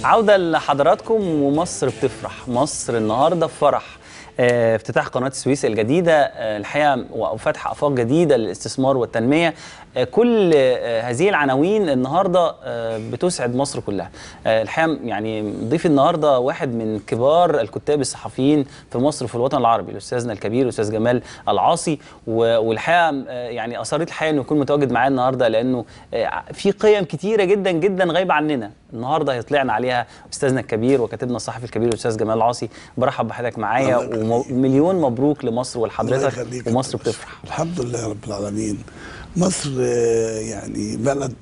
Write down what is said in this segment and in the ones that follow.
عودة لحضراتكم ومصر بتفرح مصر النهاردة في فرح آه، افتتاح قناة السويس الجديدة آه، الحقيقة وفتح آفاق جديدة للاستثمار والتنمية آه، كل آه، هذه العناوين النهاردة آه، بتسعد مصر كلها آه، الحقيقة يعني ضيف النهاردة واحد من كبار الكتاب الصحفيين في مصر في الوطن العربي الأستاذنا الكبير الأستاذ جمال العاصي و- والحقيقة آه، يعني أصريت الحقيقة إنه يكون متواجد معايا النهاردة لأنه آه، في قيم كتيرة جدا جدا غايبة عننا النهارده هيطلعنا عليها استاذنا الكبير وكاتبنا الصحفي الكبير الاستاذ جمال العاصي برحب بحضرتك معايا الله يخليك. وم- ومليون مبروك لمصر الله ولحضرتك يخليك ومصر يا باشا. بتفرح الحمد لله رب العالمين مصر آه، يعني بلد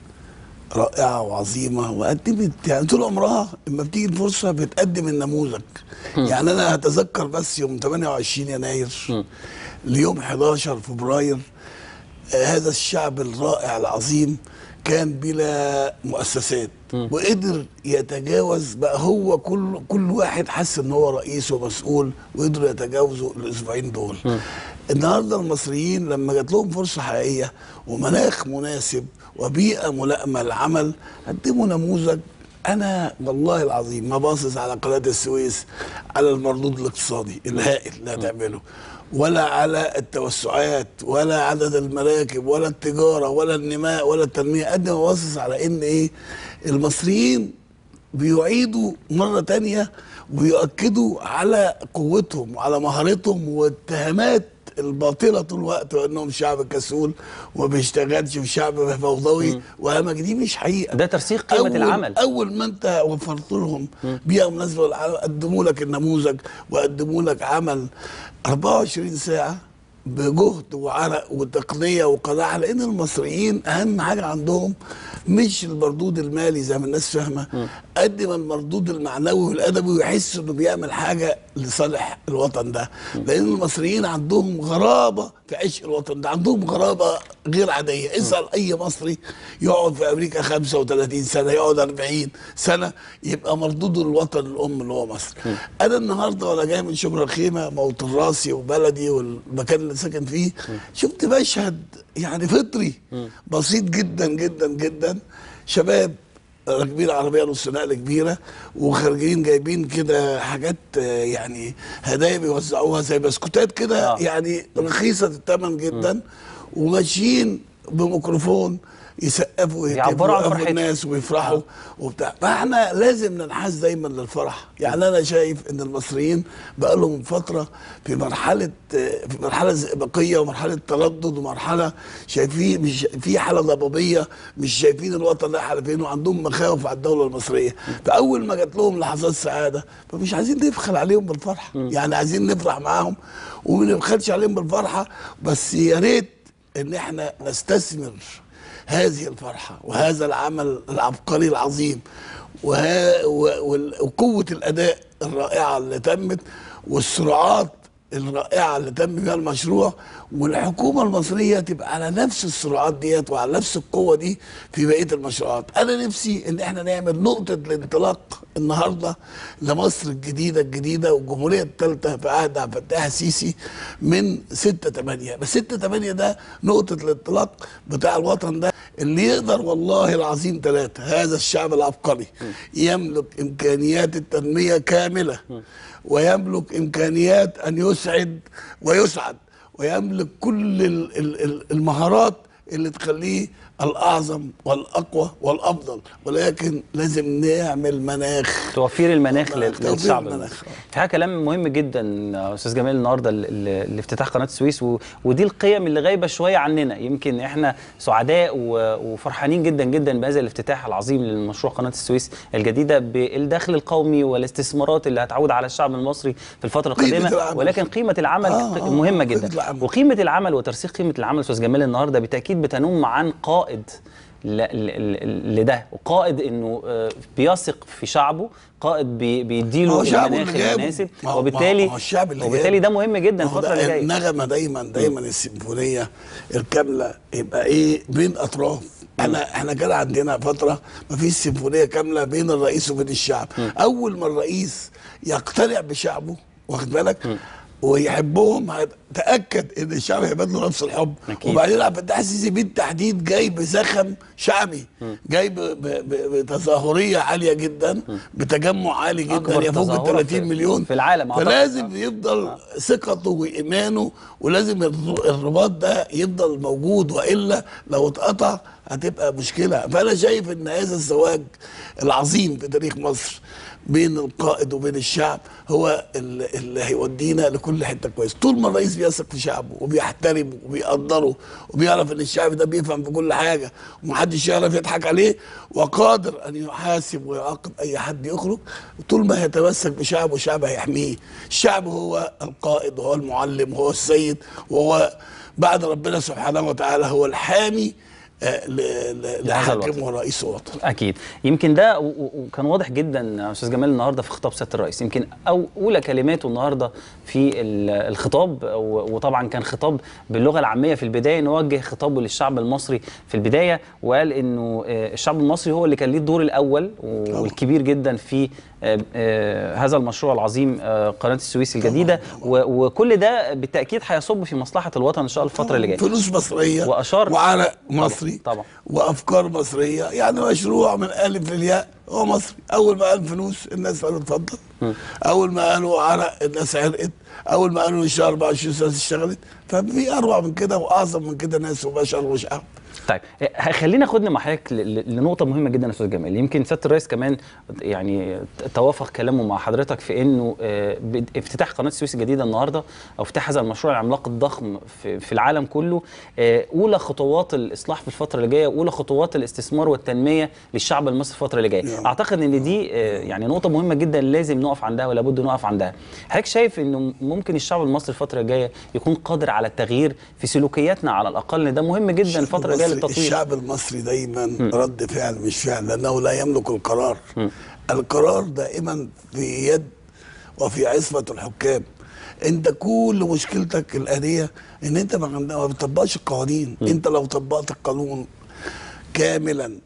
رائعة وعظيمة وقدمت يعني طول عمرها لما بتيجي الفرصة بتقدم النموذج يعني أنا هتذكر بس يوم 28 يناير ليوم 11 فبراير آه، هذا الشعب الرائع العظيم كان بلا مؤسسات وقدر يتجاوز بقى هو كل كل واحد حس ان هو رئيس ومسؤول وقدروا يتجاوزوا الاسبوعين دول النهارده المصريين لما جات لهم فرصه حقيقيه ومناخ مناسب وبيئه ملائمه للعمل قدموا نموذج انا والله العظيم ما باصص على قناه السويس على المردود الاقتصادي الهائل اللي هتعمله ولا على التوسعات ولا عدد المراكب ولا التجاره ولا النماء ولا التنميه قد ما باصص على ان ايه المصريين بيعيدوا مره تانية وبيؤكدوا على قوتهم وعلى مهارتهم والاتهامات الباطله طول الوقت وانهم شعب كسول وما بيشتغلش وشعب فوضوي وهمك دي مش حقيقه ده ترسيخ قيمة أول العمل. اول ما انت وفرت لهم بيئه مناسبه للعمل قدموا لك النموذج وقدموا لك عمل 24 ساعه بجهد وعرق وتقنيه وقناعه لان المصريين اهم حاجه عندهم مش المردود المالي زي ما الناس فاهمه قد ما المردود المعنوي والادبي ويحس انه بيعمل حاجه لصالح الوطن ده لان المصريين عندهم غرابه في عشق الوطن ده عندهم غرابه غير عاديه اسال اي مصري يقعد في امريكا 35 سنه يقعد 40 سنه يبقى مردوده الوطن الام اللي هو مصر انا النهارده وانا جاي من شبرا الخيمه موطن راسي وبلدي والمكان اللي ساكن فيه شفت مشهد يعني فطري بسيط جدا جدا جدا شباب راكبين عربيه نص نقل كبيره وخارجين جايبين كده حاجات آه، يعني هدايا بيوزعوها زي بسكوتات كده آه. يعني رخيصه الثمن جدا وماشيين بميكروفون يسقفوا يعبروا عن ويهتفوا فرحتهم. الناس ويفرحوا وبتاع فاحنا لازم ننحاز دايما للفرح يعني انا شايف ان المصريين بقى لهم فتره في مرحله في مرحله زئبقيه ومرحله تردد ومرحله شايفين مش في حاله ضبابيه مش شايفين الوطن رايح على فين وعندهم مخاوف على الدوله المصريه فاول ما جات لهم لحظات سعاده فمش عايزين نبخل عليهم بالفرحه يعني عايزين نفرح معاهم وما نبخلش عليهم بالفرحه بس يا ريت ان احنا نستثمر هذه الفرحة وهذا العمل العبقري العظيم وها و- وال- وقوة الأداء الرائعة اللي تمت والسرعات الرائعة اللي تم بها المشروع والحكومة المصرية تبقى على نفس السرعات ديت وعلى نفس القوة دي في بقية المشروعات أنا نفسي إن احنا نعمل نقطة الانطلاق النهاردة لمصر الجديدة الجديدة والجمهورية الثالثة في عهد عبد الفتاح السيسي من 6 8 بس 6 8 ده نقطة الانطلاق بتاع الوطن ده اللي يقدر والله العظيم ثلاثة هذا الشعب العبقري يملك إمكانيات التنمية كاملة ويملك إمكانيات أن يسعد ويسعد ويملك كل ال- ال- ال- المهارات اللي تخليه الأعظم والأقوى والأفضل ولكن لازم نعمل مناخ توفير المناخ لل- توفير للشعب المناخ. في حاجه كلام مهم جدا يا استاذ جمال النهارده ال- ال- الافتتاح قناه السويس و... ودي القيم اللي غايبه شويه عننا يمكن احنا سعداء و... وفرحانين جدا جدا بهذا الافتتاح العظيم للمشروع قناه السويس الجديده بالدخل القومي والاستثمارات اللي هتعود على الشعب المصري في الفتره قيمة القادمه العمل. ولكن قيمه العمل آه، ق- آه، مهمه قيمة جدا العمل. وقيمه العمل وترسيخ قيمه العمل استاذ جمال النهارده بالتاكيد بتنم عن قائد ل- ل- ل- لده وقائد انه آه، بيثق في شعبه قائد بي- ما بيديله هو شعبه المناخ اللي جابه. المناسب ما هو- وبالتالي ما هو الشعب اللي وبالتالي جابه. ده مهم جدا ما هو الفتره ده اللي جايه النغمه دايما دايما السيمفونيه الكامله يبقى ايه بين اطراف انا احنا كان عندنا فتره ما فيش سيمفونيه كامله بين الرئيس وبين الشعب اول ما الرئيس يقتنع بشعبه واخد بالك ويحبهم تاكد ان الشعب هيبقى له نفس الحب أكيد. وبعدين عبد الفتاح السيسي بالتحديد جاي بزخم شعبي جاي ب- ب- ب- بتظاهريه عاليه جدا بتجمع عالي جدا أكبر يفوق ال تظاهرة 30 في- مليون في العالم أعتقد. فلازم يفضل ثقته وايمانه ولازم الر- الرباط ده يفضل موجود والا لو اتقطع هتبقى مشكله فانا شايف ان هذا الزواج العظيم في تاريخ مصر بين القائد وبين الشعب هو اللي اللي هيودينا لكل حته كويس طول ما الرئيس بيثق في شعبه وبيحترمه وبيقدره وبيعرف ان الشعب ده بيفهم في كل حاجه ومحدش يعرف يضحك عليه وقادر ان يحاسب ويعاقب اي حد يخرج طول ما يتمسك بشعبه الشعب هيحميه الشعب هو القائد وهو المعلم وهو السيد وهو بعد ربنا سبحانه وتعالى هو الحامي آه، ل- ل- لهذا الوطن. لحاكم ورئيس الوطن اكيد يمكن ده و- و- وكان واضح جدا يا استاذ جمال النهارده في خطاب سياده الرئيس يمكن او اولى كلماته النهارده في ال- الخطاب و- وطبعا كان خطاب باللغه العاميه في البدايه انه وجه خطابه للشعب المصري في البدايه وقال انه آه، الشعب المصري هو اللي كان ليه الدور الاول و- والكبير جدا في آه، آه، هذا المشروع العظيم آه، قناه السويس الجديده و- وكل ده بالتاكيد هيصب في مصلحه الوطن ان شاء الله الفتره اللي جايه فلوس مصريه وأشار- وعرق مصري طبعا. وافكار مصريه يعني مشروع من الف للياء هو مصري اول ما قال فلوس الناس قالوا اتفضل اول ما قالوا عرق الناس عرقت اول ما قالوا الشهر 24 ساعه اشتغلت ففي اروع من كده واعظم من كده ناس وبشر وشعب طيب آه، خلينا خدنا مع حضرتك ل- ل- لنقطة مهمة جدا يا أستاذ جمال، يمكن سيادة الرئيس كمان يعني توافق كلامه مع حضرتك في إنه آه، بد- افتتاح قناة السويس الجديدة النهاردة أو افتتاح هذا المشروع العملاق الضخم في, في العالم كله آه، أولى خطوات الإصلاح في الفترة اللي جاية، أولى خطوات الاستثمار والتنمية للشعب المصري الفترة اللي جاية، نعم. أعتقد إن دي آه، يعني نقطة مهمة جدا لازم نقف عندها ولا بد نقف عندها. حضرتك شايف إنه ممكن الشعب المصري الفترة الجاية يكون قادر على التغيير في سلوكياتنا على الأقل إن ده مهم جدا الفترة الجاية المصري- للتطوير. الشعب المصري دايما رد فعل مش فعل لانه لا يملك القرار القرار دائما في يد وفي عصمه الحكام انت كل مشكلتك الآنية ان انت ما عندك- ما بتطبقش القوانين انت لو طبقت القانون كاملا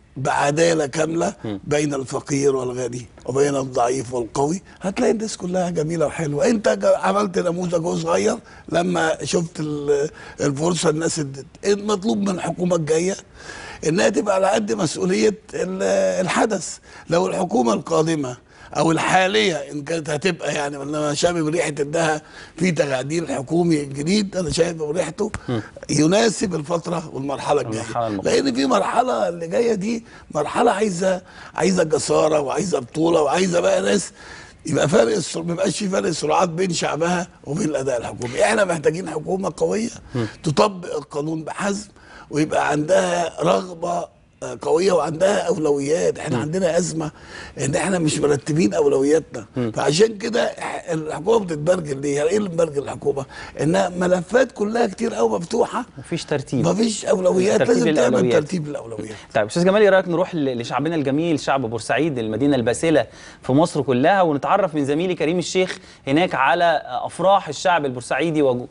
بعدالة كاملة بين الفقير والغني وبين الضعيف والقوي هتلاقي الناس كلها جميلة وحلوة انت جا- عملت نموذج وهو صغير لما شفت ال- الفرصة الناس ادت المطلوب من الحكومة الجاية انها تبقى على قد مسؤولية ال- الحدث لو الحكومة القادمة او الحاليه ان كانت هتبقى يعني انما شامم ريحه انها في تغادير حكومي جديد انا شايف ريحته يناسب الفتره والمرحله الجايه المرحلة المقبلة. لان في مرحله اللي جايه دي مرحله عايزه عايزه جساره وعايزه بطوله وعايزه بقى ناس يبقى فرق السر... ما يبقاش في فرق سرعات بين شعبها وبين الاداء الحكومي احنا محتاجين حكومه قويه تطبق القانون بحزم ويبقى عندها رغبه آه، قويه وعندها اولويات احنا عندنا ازمه ان احنا مش مرتبين اولوياتنا فعشان كده إح- الحكومه بتتبرجل ليه يعني ايه اللي مبرجل الحكومه انها ملفات كلها كتير قوي مفتوحه مفيش ترتيب مفيش اولويات ترتيب لازم تعمل الأولويات. ترتيب الاولويات طيب استاذ جمال ايه رايك نروح ل- لشعبنا الجميل شعب بورسعيد المدينه الباسله في مصر كلها ونتعرف من زميلي كريم الشيخ هناك على افراح الشعب البورسعيدي و و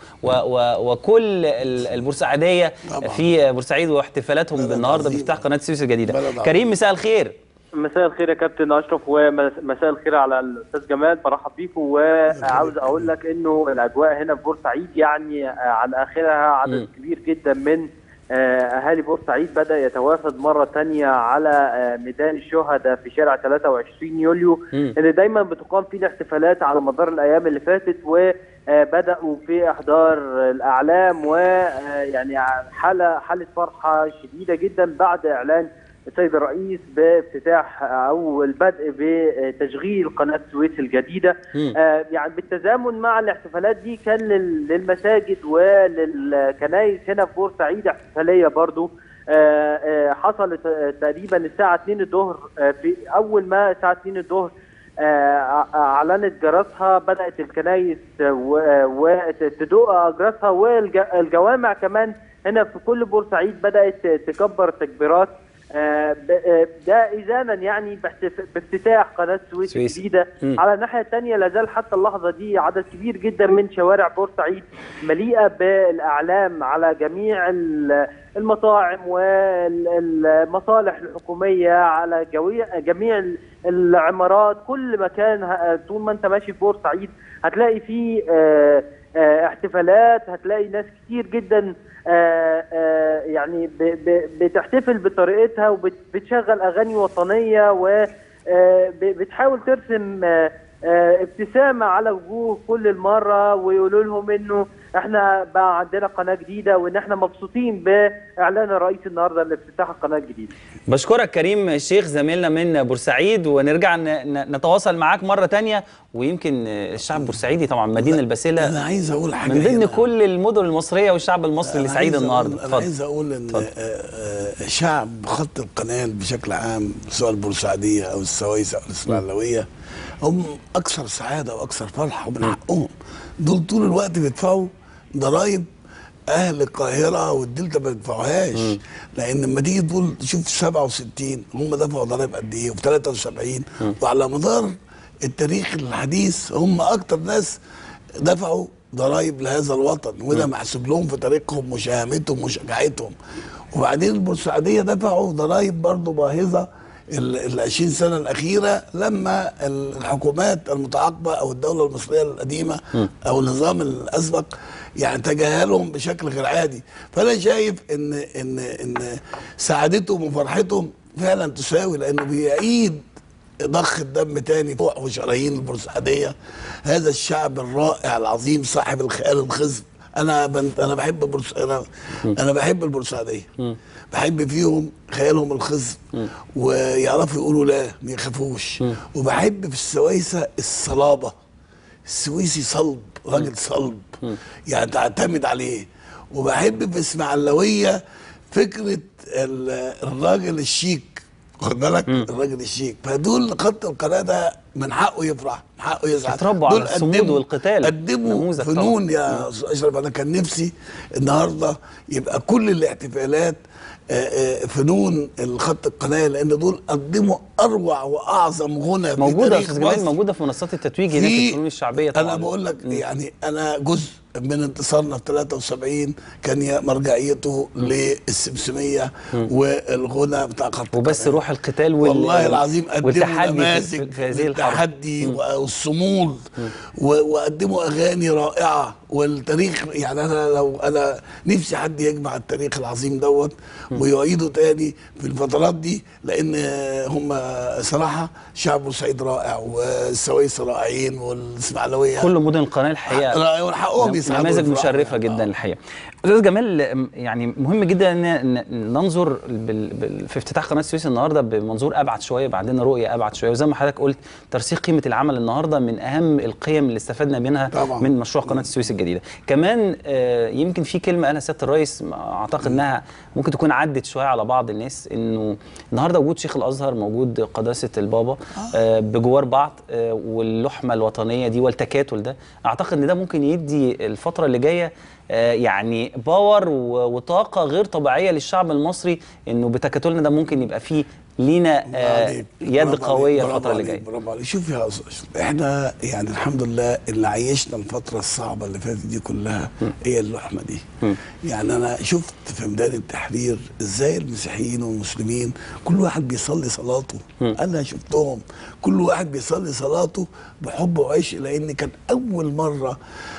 و وكل ال- البورسعيديه طبعا. في بورسعيد واحتفالاتهم بلد بالنهارده عظيم. بافتتاح قناه السويس الجديده بلد عظيم. كريم مساء الخير مساء الخير يا كابتن اشرف ومساء الخير على الاستاذ جمال برحب بيكم وعاوز اقول لك انه الاجواء هنا في بورسعيد يعني آه، على اخرها عدد مم. كبير جدا من آه، اهالي بورسعيد بدا يتوافد مره تانية على آه، ميدان الشهداء في شارع 23 يوليو مم. اللي دايما بتقام فيه الاحتفالات على مدار الايام اللي فاتت وبداوا في احضار الاعلام ويعني حاله حاله فرحه شديده جدا بعد اعلان السيد الرئيس بافتتاح او البدء بتشغيل قناه السويس الجديده مم. آه، يعني بالتزامن مع الاحتفالات دي كان لل- للمساجد وللكنائس هنا في بورسعيد احتفاليه برضو آه، آه، حصلت آه، تقريبا الساعه 2 الظهر آه، في اول ما الساعه 2 الظهر آه، اعلنت جرسها بدات الكنائس وتدق اجراسها والجوامع كمان هنا في كل بورسعيد بدات تكبر تكبيرات آه، ب- آه، ده إذانا يعني باحتف- بافتتاح قناة السويس سويس. الجديدة مم. على الناحية الثانية لازال حتى اللحظة دي عدد كبير جدا من شوارع بورسعيد مليئة بالأعلام على جميع ال- المطاعم والمصالح الحكومية على جوي- جميع ال- العمارات كل مكان ه- طول ما انت ماشي في بورسعيد هتلاقي فيه آه، آه، احتفالات هتلاقي ناس كتير جدا آه، آه، يعني ب- ب- بتحتفل بطريقتها وبتشغل اغاني وطنيه وبتحاول ترسم آه، آه، ابتسامه على وجوه كل المره ويقولوا لهم انه احنا بقى عندنا قناه جديده وان احنا مبسوطين باعلان الرئيس النهارده لافتتاح القناه الجديده. بشكرك كريم الشيخ زميلنا من بورسعيد ونرجع ن- ن- نتواصل معاك مرة تانية ويمكن الشعب البورسعيدي طبعا مدينة البسيلة انا عايز اقول حاجه من ضمن هنا. كل المدن المصرية والشعب المصري اللي أنا سعيد عايز النهارده أقول- انا اتفضل عايز اقول ان اتفضل. آه، آه، شعب خط القناه بشكل عام سواء البورسعيديه او السويس او الاسماعيلويه هم اكثر سعاده واكثر فرحه ومن حقهم دول طول الوقت بيدفعوا ضرائب اهل القاهره والدلتا ما بيدفعوهاش لان لما تيجي تقول تشوف 67 هم دفعوا ضرائب قد ايه وفي 73 وعلى مدار التاريخ الحديث هم اكتر ناس دفعوا ضرائب لهذا الوطن وده محسوب لهم في تاريخهم وشهامتهم وشجاعتهم وبعدين البورسعيديه دفعوا ضرائب برضه باهظه ال ال 20 سنه الاخيره لما ال- الحكومات المتعاقبه او الدوله المصريه القديمه او النظام الاسبق يعني تجاهلهم بشكل غير عادي فانا شايف ان ان ان سعادتهم وفرحتهم فعلا تساوي لانه بيعيد ضخ الدم تاني فوق وشرايين البورسعيديه هذا الشعب الرائع العظيم صاحب الخيال الخصب انا بنت انا بحب بورس انا انا بحب البورسعيديه بحب فيهم خيالهم الخصب ويعرفوا يقولوا لا ما يخافوش وبحب في السويسه الصلابه السويسي صلب راجل صلب يعني تعتمد عليه وبحب في اسماعيلويه فكره ال- الراجل الشيك واخد بالك الراجل الشيك فدول خط القناه ده من حقه يفرح من حقه يسعد اتربوا على دول الصمود قدموا- والقتال. قدموا نموذج فنون يا استاذ اشرف انا كان نفسي النهارده يبقى كل الاحتفالات آه، آه، فنون الخط القناه لان دول قدموا اروع واعظم غنى في موجودة يا تاريخ استاذ جمال مصر. موجودة في منصات التتويج هناك في- الفنون الشعبية طبعا انا بقول لك يعني انا جزء من انتصارنا في 73 كان يا مرجعيته للسمسميه والغنى بتاع خط وبس القناة. روح القتال وال... والله العظيم قدموا والتحدي في, نماذج في, في هذه الحرب التحدي والصمود و- وقدموا اغاني رائعه والتاريخ يعني انا لو انا نفسي حد يجمع التاريخ العظيم دوت ويعيده تاني في الفترات دي لان هم صراحه شعب بورسعيد رائع والسويس رائعين والاسماعيلويه كل مدن القناة الحقيقة رائعين وحقهم يسعدوا نماذج ويفرحوا. مشرفه جدا آه. الحقيقه الحقيقه استاذ جمال أم، يعني مهم جدا ان ن- ننظر بال... بال... في افتتاح قناه السويس النهارده بمنظور ابعد شويه بعدين رؤيه ابعد شويه وزي ما حضرتك قلت ترسيخ قيمه العمل النهارده من اهم القيم اللي استفدنا منها طبعاً. من مشروع قناه السويس الجديده كمان آه، يمكن في كلمه قالها سياده الرئيس اعتقد انها ممكن تكون عدت شويه على بعض الناس انه النهارده وجود شيخ الازهر موجود قداسه البابا آه، بجوار بعض آه، واللحمه الوطنيه دي والتكاتل ده اعتقد ان ده ممكن يدي الفتره اللي جايه آه، يعني باور و- وطاقه غير طبيعيه للشعب المصري انه بتكاتلنا ده ممكن يبقى فيه لينا آه، عليك. يد برافو قويه عليك. الفتره اللي برافو عليك. جايه برافو عليك شوف يا أستاذ أشرف، احنا يعني الحمد لله اللي عيشنا الفتره الصعبه اللي فاتت دي كلها هي اللحمه دي يعني انا شفت في ميدان التحرير ازاي المسيحيين والمسلمين كل واحد بيصلي صلاته انا شفتهم كل واحد بيصلي صلاته بحب وعشق لان كان اول مره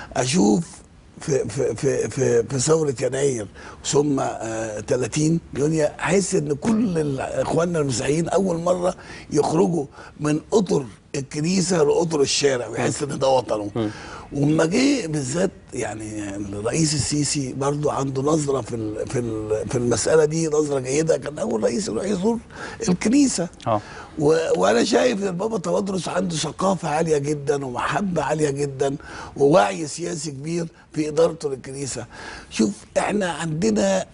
اشوف في في في في, في ثوره يناير ثم آه 30 يونيو احس ان كل ال- اخواننا المسيحيين اول مره يخرجوا من اطر الكنيسه لاطر الشارع ويحس ان ده وطنه وما جه بالذات يعني الرئيس السيسي برضو عنده نظره في ال- في ال- في المساله دي نظره جيده كان اول رئيس يروح يزور الكنيسه اه و... وانا شايف ان البابا تودرس عنده ثقافه عاليه جدا ومحبه عاليه جدا ووعي سياسي كبير في ادارته للكنيسه شوف احنا عندنا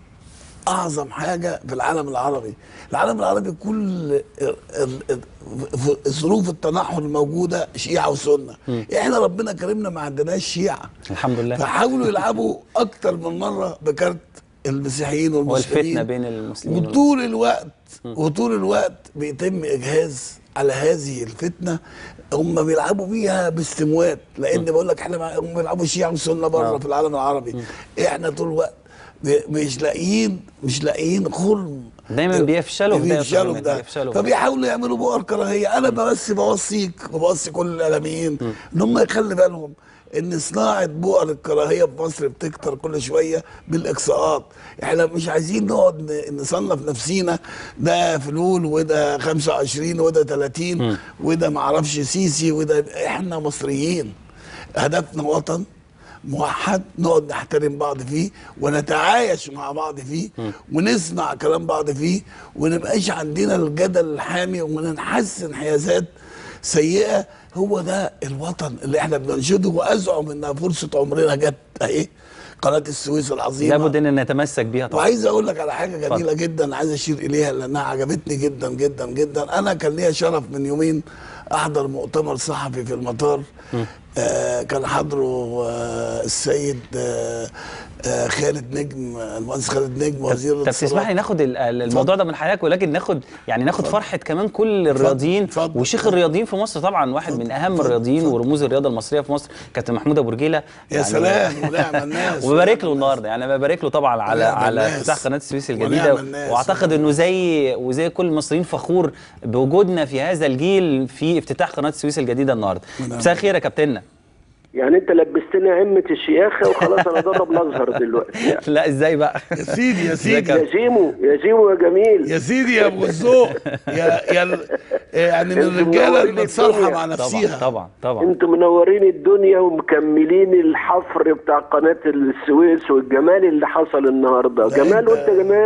اعظم حاجه في العالم العربي العالم العربي كل ال- ال- ال- ف- ظروف التنحر الموجوده شيعه وسنه احنا ربنا كرمنا ما عندناش شيعه الحمد لله فحاولوا يلعبوا اكتر من مره بكارت المسيحيين والفتنه والمسلمين بين المسلمين وطول الوقت وطول الوقت بيتم اجهاز على هذه الفتنه هم بيلعبوا بيها باستموات لان بقول لك احنا مع- هم بيلعبوا شيعه وسنه بره آه. في العالم العربي احنا طول الوقت ب- مش لاقيين مش لاقيين خرم دايما بيفشلوا في ده يا أستاذ بيفشلوا في عماد، ده بيفشلوا في ده. فبيحاولوا يعملوا بؤر كراهيه انا بس بوصيك وبوصي كل الاعلاميين ان هم يخلي بالهم ان صناعه بؤر الكراهيه في مصر بتكتر كل شويه بالاقصاءات احنا مش عايزين نقعد ن- نصنف نفسينا ده فلول وده 25 وده 30 وده معرفش سيسي وده احنا مصريين هدفنا وطن موحد نقعد نحترم بعض فيه ونتعايش مع بعض فيه ونسمع كلام بعض فيه ونبقاش عندنا الجدل الحامي ونحسن انحيازات سيئه هو ده الوطن اللي احنا بننشده وازعم انها فرصه عمرنا جت اهي قناه السويس العظيمه لابد ان نتمسك بيها طبعا وعايز اقول لك على حاجه اتفضل. جميله جدا عايز اشير اليها لانها عجبتني جدا جدا جدا انا كان ليا شرف من يومين احضر مؤتمر صحفي في المطار آه كان حضره آه السيد آه آه خالد نجم المهندس خالد نجم وزير طب الاتصالات. تسمح لي ناخد ال- ال- الموضوع ده من حضرتك ولكن ناخد يعني ناخد فرحه كمان كل الرياضيين اتفضل. وشيخ الرياضيين في مصر طبعا واحد من اهم الرياضيين ورموز الرياضه المصريه في مصر كابتن محمود ابو رجيله يا سلام ونعم الناس وببارك له النهارده يعني انا ببارك له طبعا على ونعم على الناس. افتتاح قناه السويس ونعم الجديده الناس. واعتقد انه زي وزي كل المصريين فخور بوجودنا في هذا الجيل في افتتاح قناه السويس الجديده النهارده ونعم مساء الخير يا كابتننا يعني انت لبستني عمة الشياخة وخلاص انا ضرب الازهر دلوقتي يعني. لا ازاي بقى يا سيدي يا ازيك سيدي يا يا جيمو يا جيمو يا جميل يا سيدي يا ابو الذوق يا يا ال- يعني من انتوا الرجاله منورين اللي تصالحها الدنيا. مع طبعا نفسها طبعا طبعا انتوا منورين الدنيا ومكملين الحفر بتاع قناة السويس والجمال اللي حصل النهارده لا جمال انت- وانت جمال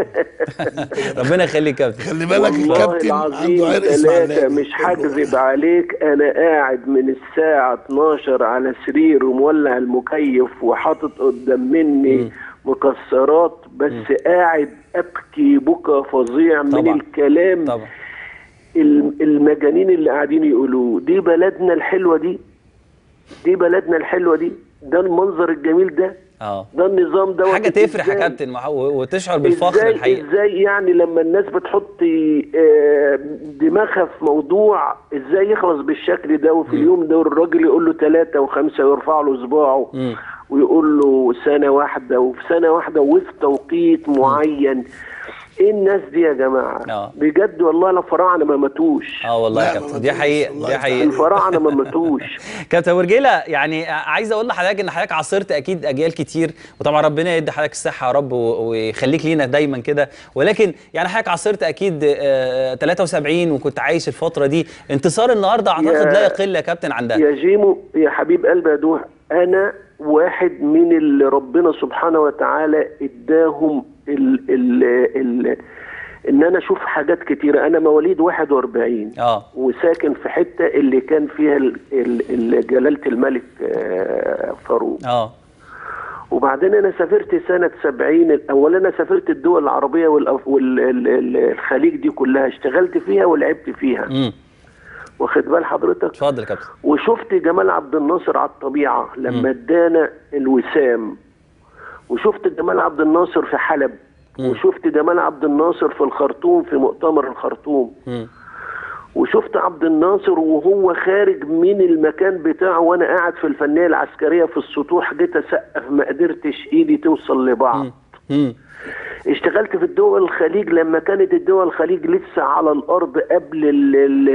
ربنا يخليك يا كابتن خلي بالك والله الكابتن العظيم عنده عرق ثلاثة اسماعيلي مش هكذب عليك انا قاعد من الساعة 12 على سرير ومولع المكيف وحاطط قدام مني مكسرات بس قاعد ابكي بكى فظيع من طبعا. الكلام طبعا الم- المجانين اللي قاعدين يقولوه دي بلدنا الحلوة دي دي بلدنا الحلوة دي ده المنظر الجميل ده اه ده النظام ده حاجه تفرح يا كابتن مع- و- وتشعر بالفخر ازاي الحقيقه ازاي يعني لما الناس بتحط آه، دماغها في موضوع ازاي يخلص بالشكل ده وفي اليوم ده الراجل يقول له ثلاثة وخمسة ويرفع له صباعه مم. ويقول له سنة واحدة وفي سنة واحدة وفي توقيت معين ايه الناس دي يا جماعة آه. بجد والله الفراعنة ما ماتوش اه والله لا، يا ما كابتن دي ماتوش. حقيقه الله دي يفتح حقيقه الفراعنة ما ماتوش كابتن ورجيله يعني عايز اقول لحضرتك ان حضرتك عاصرت اكيد اجيال كتير وطبعا ربنا يدي حضرتك الصحه يا رب و- ويخليك لينا دايما كده ولكن يعني حضرتك عاصرت اكيد آه، 73 وكنت عايش الفتره دي انتصار النهارده اعتقد يا- لا يقل يا كابتن عن ده يا جيمو يا حبيب قلبي يا دوح انا واحد من اللي ربنا سبحانه وتعالى اداهم ال ال ال ان انا اشوف حاجات كتيره انا مواليد 41 اه وساكن في حته اللي كان فيها ال- ال- ال- جلاله الملك آه، فاروق اه وبعدين انا سافرت سنه 70 اولا انا سافرت الدول العربيه والخليج دي كلها اشتغلت فيها ولعبت فيها امم واخد بال حضرتك اتفضل يا كابتن وشفت جمال عبد الناصر على الطبيعة لما ادانا الوسام وشفت جمال عبد الناصر في حلب وشفت جمال عبد الناصر في الخرطوم في مؤتمر الخرطوم مم. وشفت عبد الناصر وهو خارج من المكان بتاعه وانا قاعد في الفنية العسكرية في السطوح جيت اسقف ما قدرتش ايدي توصل لبعض مم. اشتغلت في الدول الخليج لما كانت الدول الخليج لسه على الارض قبل ال ال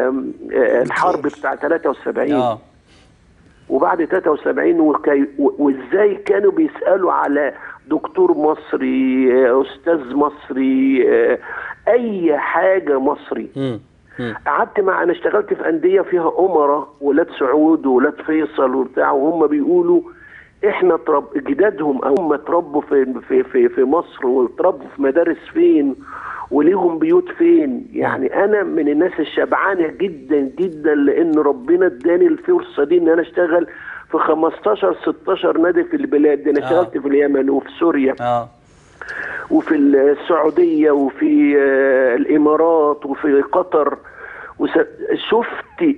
الحرب بتاع 73 اه وبعد 73 وكي و- وازاي كانوا بيسالوا على دكتور مصري آه، استاذ مصري آه، اي حاجه مصري مم. مم. قعدت مع انا اشتغلت في انديه فيها امراء ولاد سعود وولاد فيصل وبتاع وهم بيقولوا احنا ترب جدادهم او هم اتربوا في في في في مصر واتربوا في مدارس فين وليهم بيوت فين يعني انا من الناس الشبعانه جدا جدا لان ربنا اداني الفرصه دي ان انا اشتغل في 15 16 نادي في البلاد دي انا آه. اشتغلت في اليمن وفي سوريا اه وفي السعودية وفي آه، الإمارات وفي قطر وشفت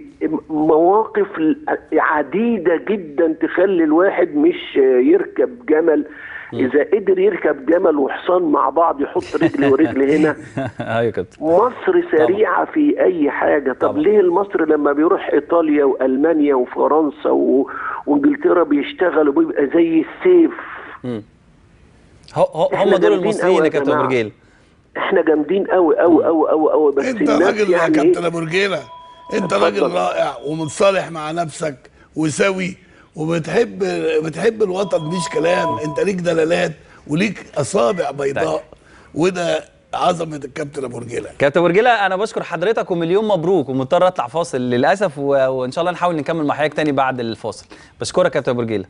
مواقف عديدة جدا تخلي الواحد مش آه، يركب جمل اذا قدر يركب جمل وحصان مع بعض يحط رجل ورجل هنا ايوه يا كابتن مصر سريعة في أي حاجة طب طبعا. ليه المصري لما بيروح إيطاليا وألمانيا وفرنسا و... وإنجلترا بيشتغل وبيبقى زي السيف هو هو- إحنا هم دول جامدين المصريين أوي يا يا كابتن جماعة. برجيل إحنا جامدين أوي أوي أوي أوي أوي بس انت الناس راجل يا يعني كابتن إيه؟ ابو رجيله انت اتفضل. راجل رائع ومتصالح مع نفسك وسوي وبتحب بتحب الوطن مش كلام انت ليك دلالات وليك اصابع بيضاء وده عظمه الكابتن ابو رجيله كابتن برجيلة انا بشكر حضرتك ومليون مبروك ومضطر اطلع فاصل للاسف و... وان شاء الله نحاول نكمل مع حضرتك تاني بعد الفاصل بشكرك كابتن برجيلة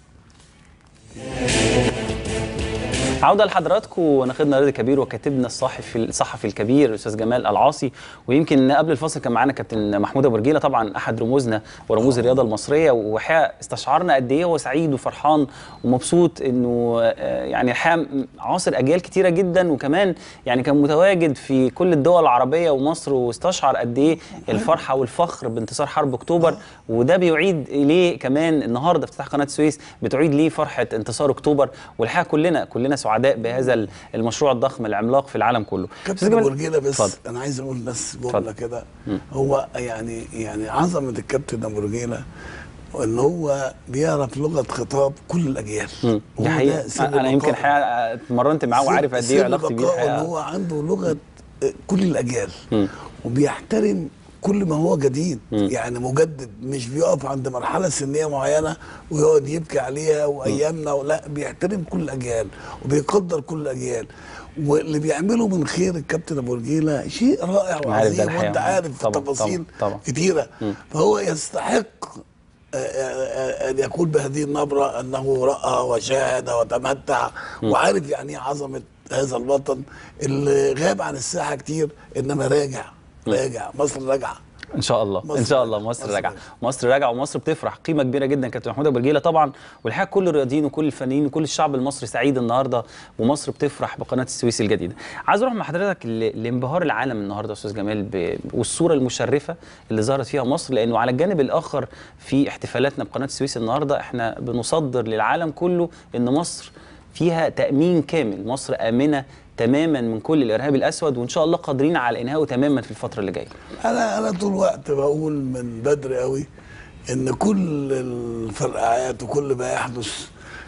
عودة لحضراتكم وناخدنا رضا كبير وكاتبنا الصحفي الصحفي الكبير الاستاذ جمال العاصي ويمكن قبل الفاصل كان معانا كابتن محمود ابو رجيله طبعا احد رموزنا ورموز الرياضه المصريه وحقيقه استشعرنا قد ايه هو سعيد وفرحان ومبسوط انه آه، يعني الحقيقه عاصر اجيال كتيره جدا وكمان يعني كان متواجد في كل الدول العربيه ومصر واستشعر قد ايه الفرحه والفخر بانتصار حرب اكتوبر وده بيعيد ليه كمان النهارده افتتاح قناه السويس بتعيد ليه فرحه انتصار اكتوبر والحقيقه كلنا كلنا سعداء بهذا المشروع الضخم العملاق في العالم كله أستاذ كابتن جمال، ابو رجيله بس اتفضل. انا عايز اقول بس اتفضل. جمله كده هو يعني يعني عظمه الكابتن ابو رجيله ان هو بيعرف لغه خطاب كل الاجيال مم. هو دي ده حقيقه سر انا يمكن بقائه. حقيقه اتمرنت معاه وعارف قد ايه سر علاقتي بيه بقائه ان الحقيقه هو عنده لغه كل الاجيال مم. وبيحترم كل ما هو جديد يعني مجدد مش بيقف عند مرحله سنيه معينه ويقعد يبكي عليها وايامنا ولا بيحترم كل الاجيال وبيقدر كل الاجيال واللي بيعمله من خير الكابتن ابو رجيله شيء رائع أنا عارف ده وعظيم الحقيقة. وانت عارف طبعاً، تفاصيل طبعاً، طبعاً. كتيره فهو يستحق آه، آه، آه، ان يقول بهذه النبره انه راى وشاهد وتمتع وعارف يعني ايه عظمه هذا الوطن اللي غاب عن الساحه كتير انما راجع راجع مصر راجعه ان شاء الله ان مصر شاء الله راجعة. مصر مصر راجعه راجعة. مصر راجعه ومصر بتفرح قيمه كبيره جدا كابتن محمود ابو رجيله طبعا والحقيقه كل الرياضيين وكل الفنانين وكل الشعب المصري سعيد النهارده ومصر بتفرح بقناه السويس الجديده عايز اروح مع حضرتك ل- لانبهار العالم النهارده يا استاذ جمال ب... والصوره المشرفه اللي ظهرت فيها مصر لانه على الجانب الاخر في احتفالاتنا بقناه السويس النهارده احنا بنصدر للعالم كله ان مصر فيها تامين كامل مصر امنه تماما من كل الارهاب الاسود وان شاء الله قادرين على انهائه تماما في الفتره اللي جايه انا انا طول الوقت بقول من بدري قوي ان كل الفرقعات وكل ما يحدث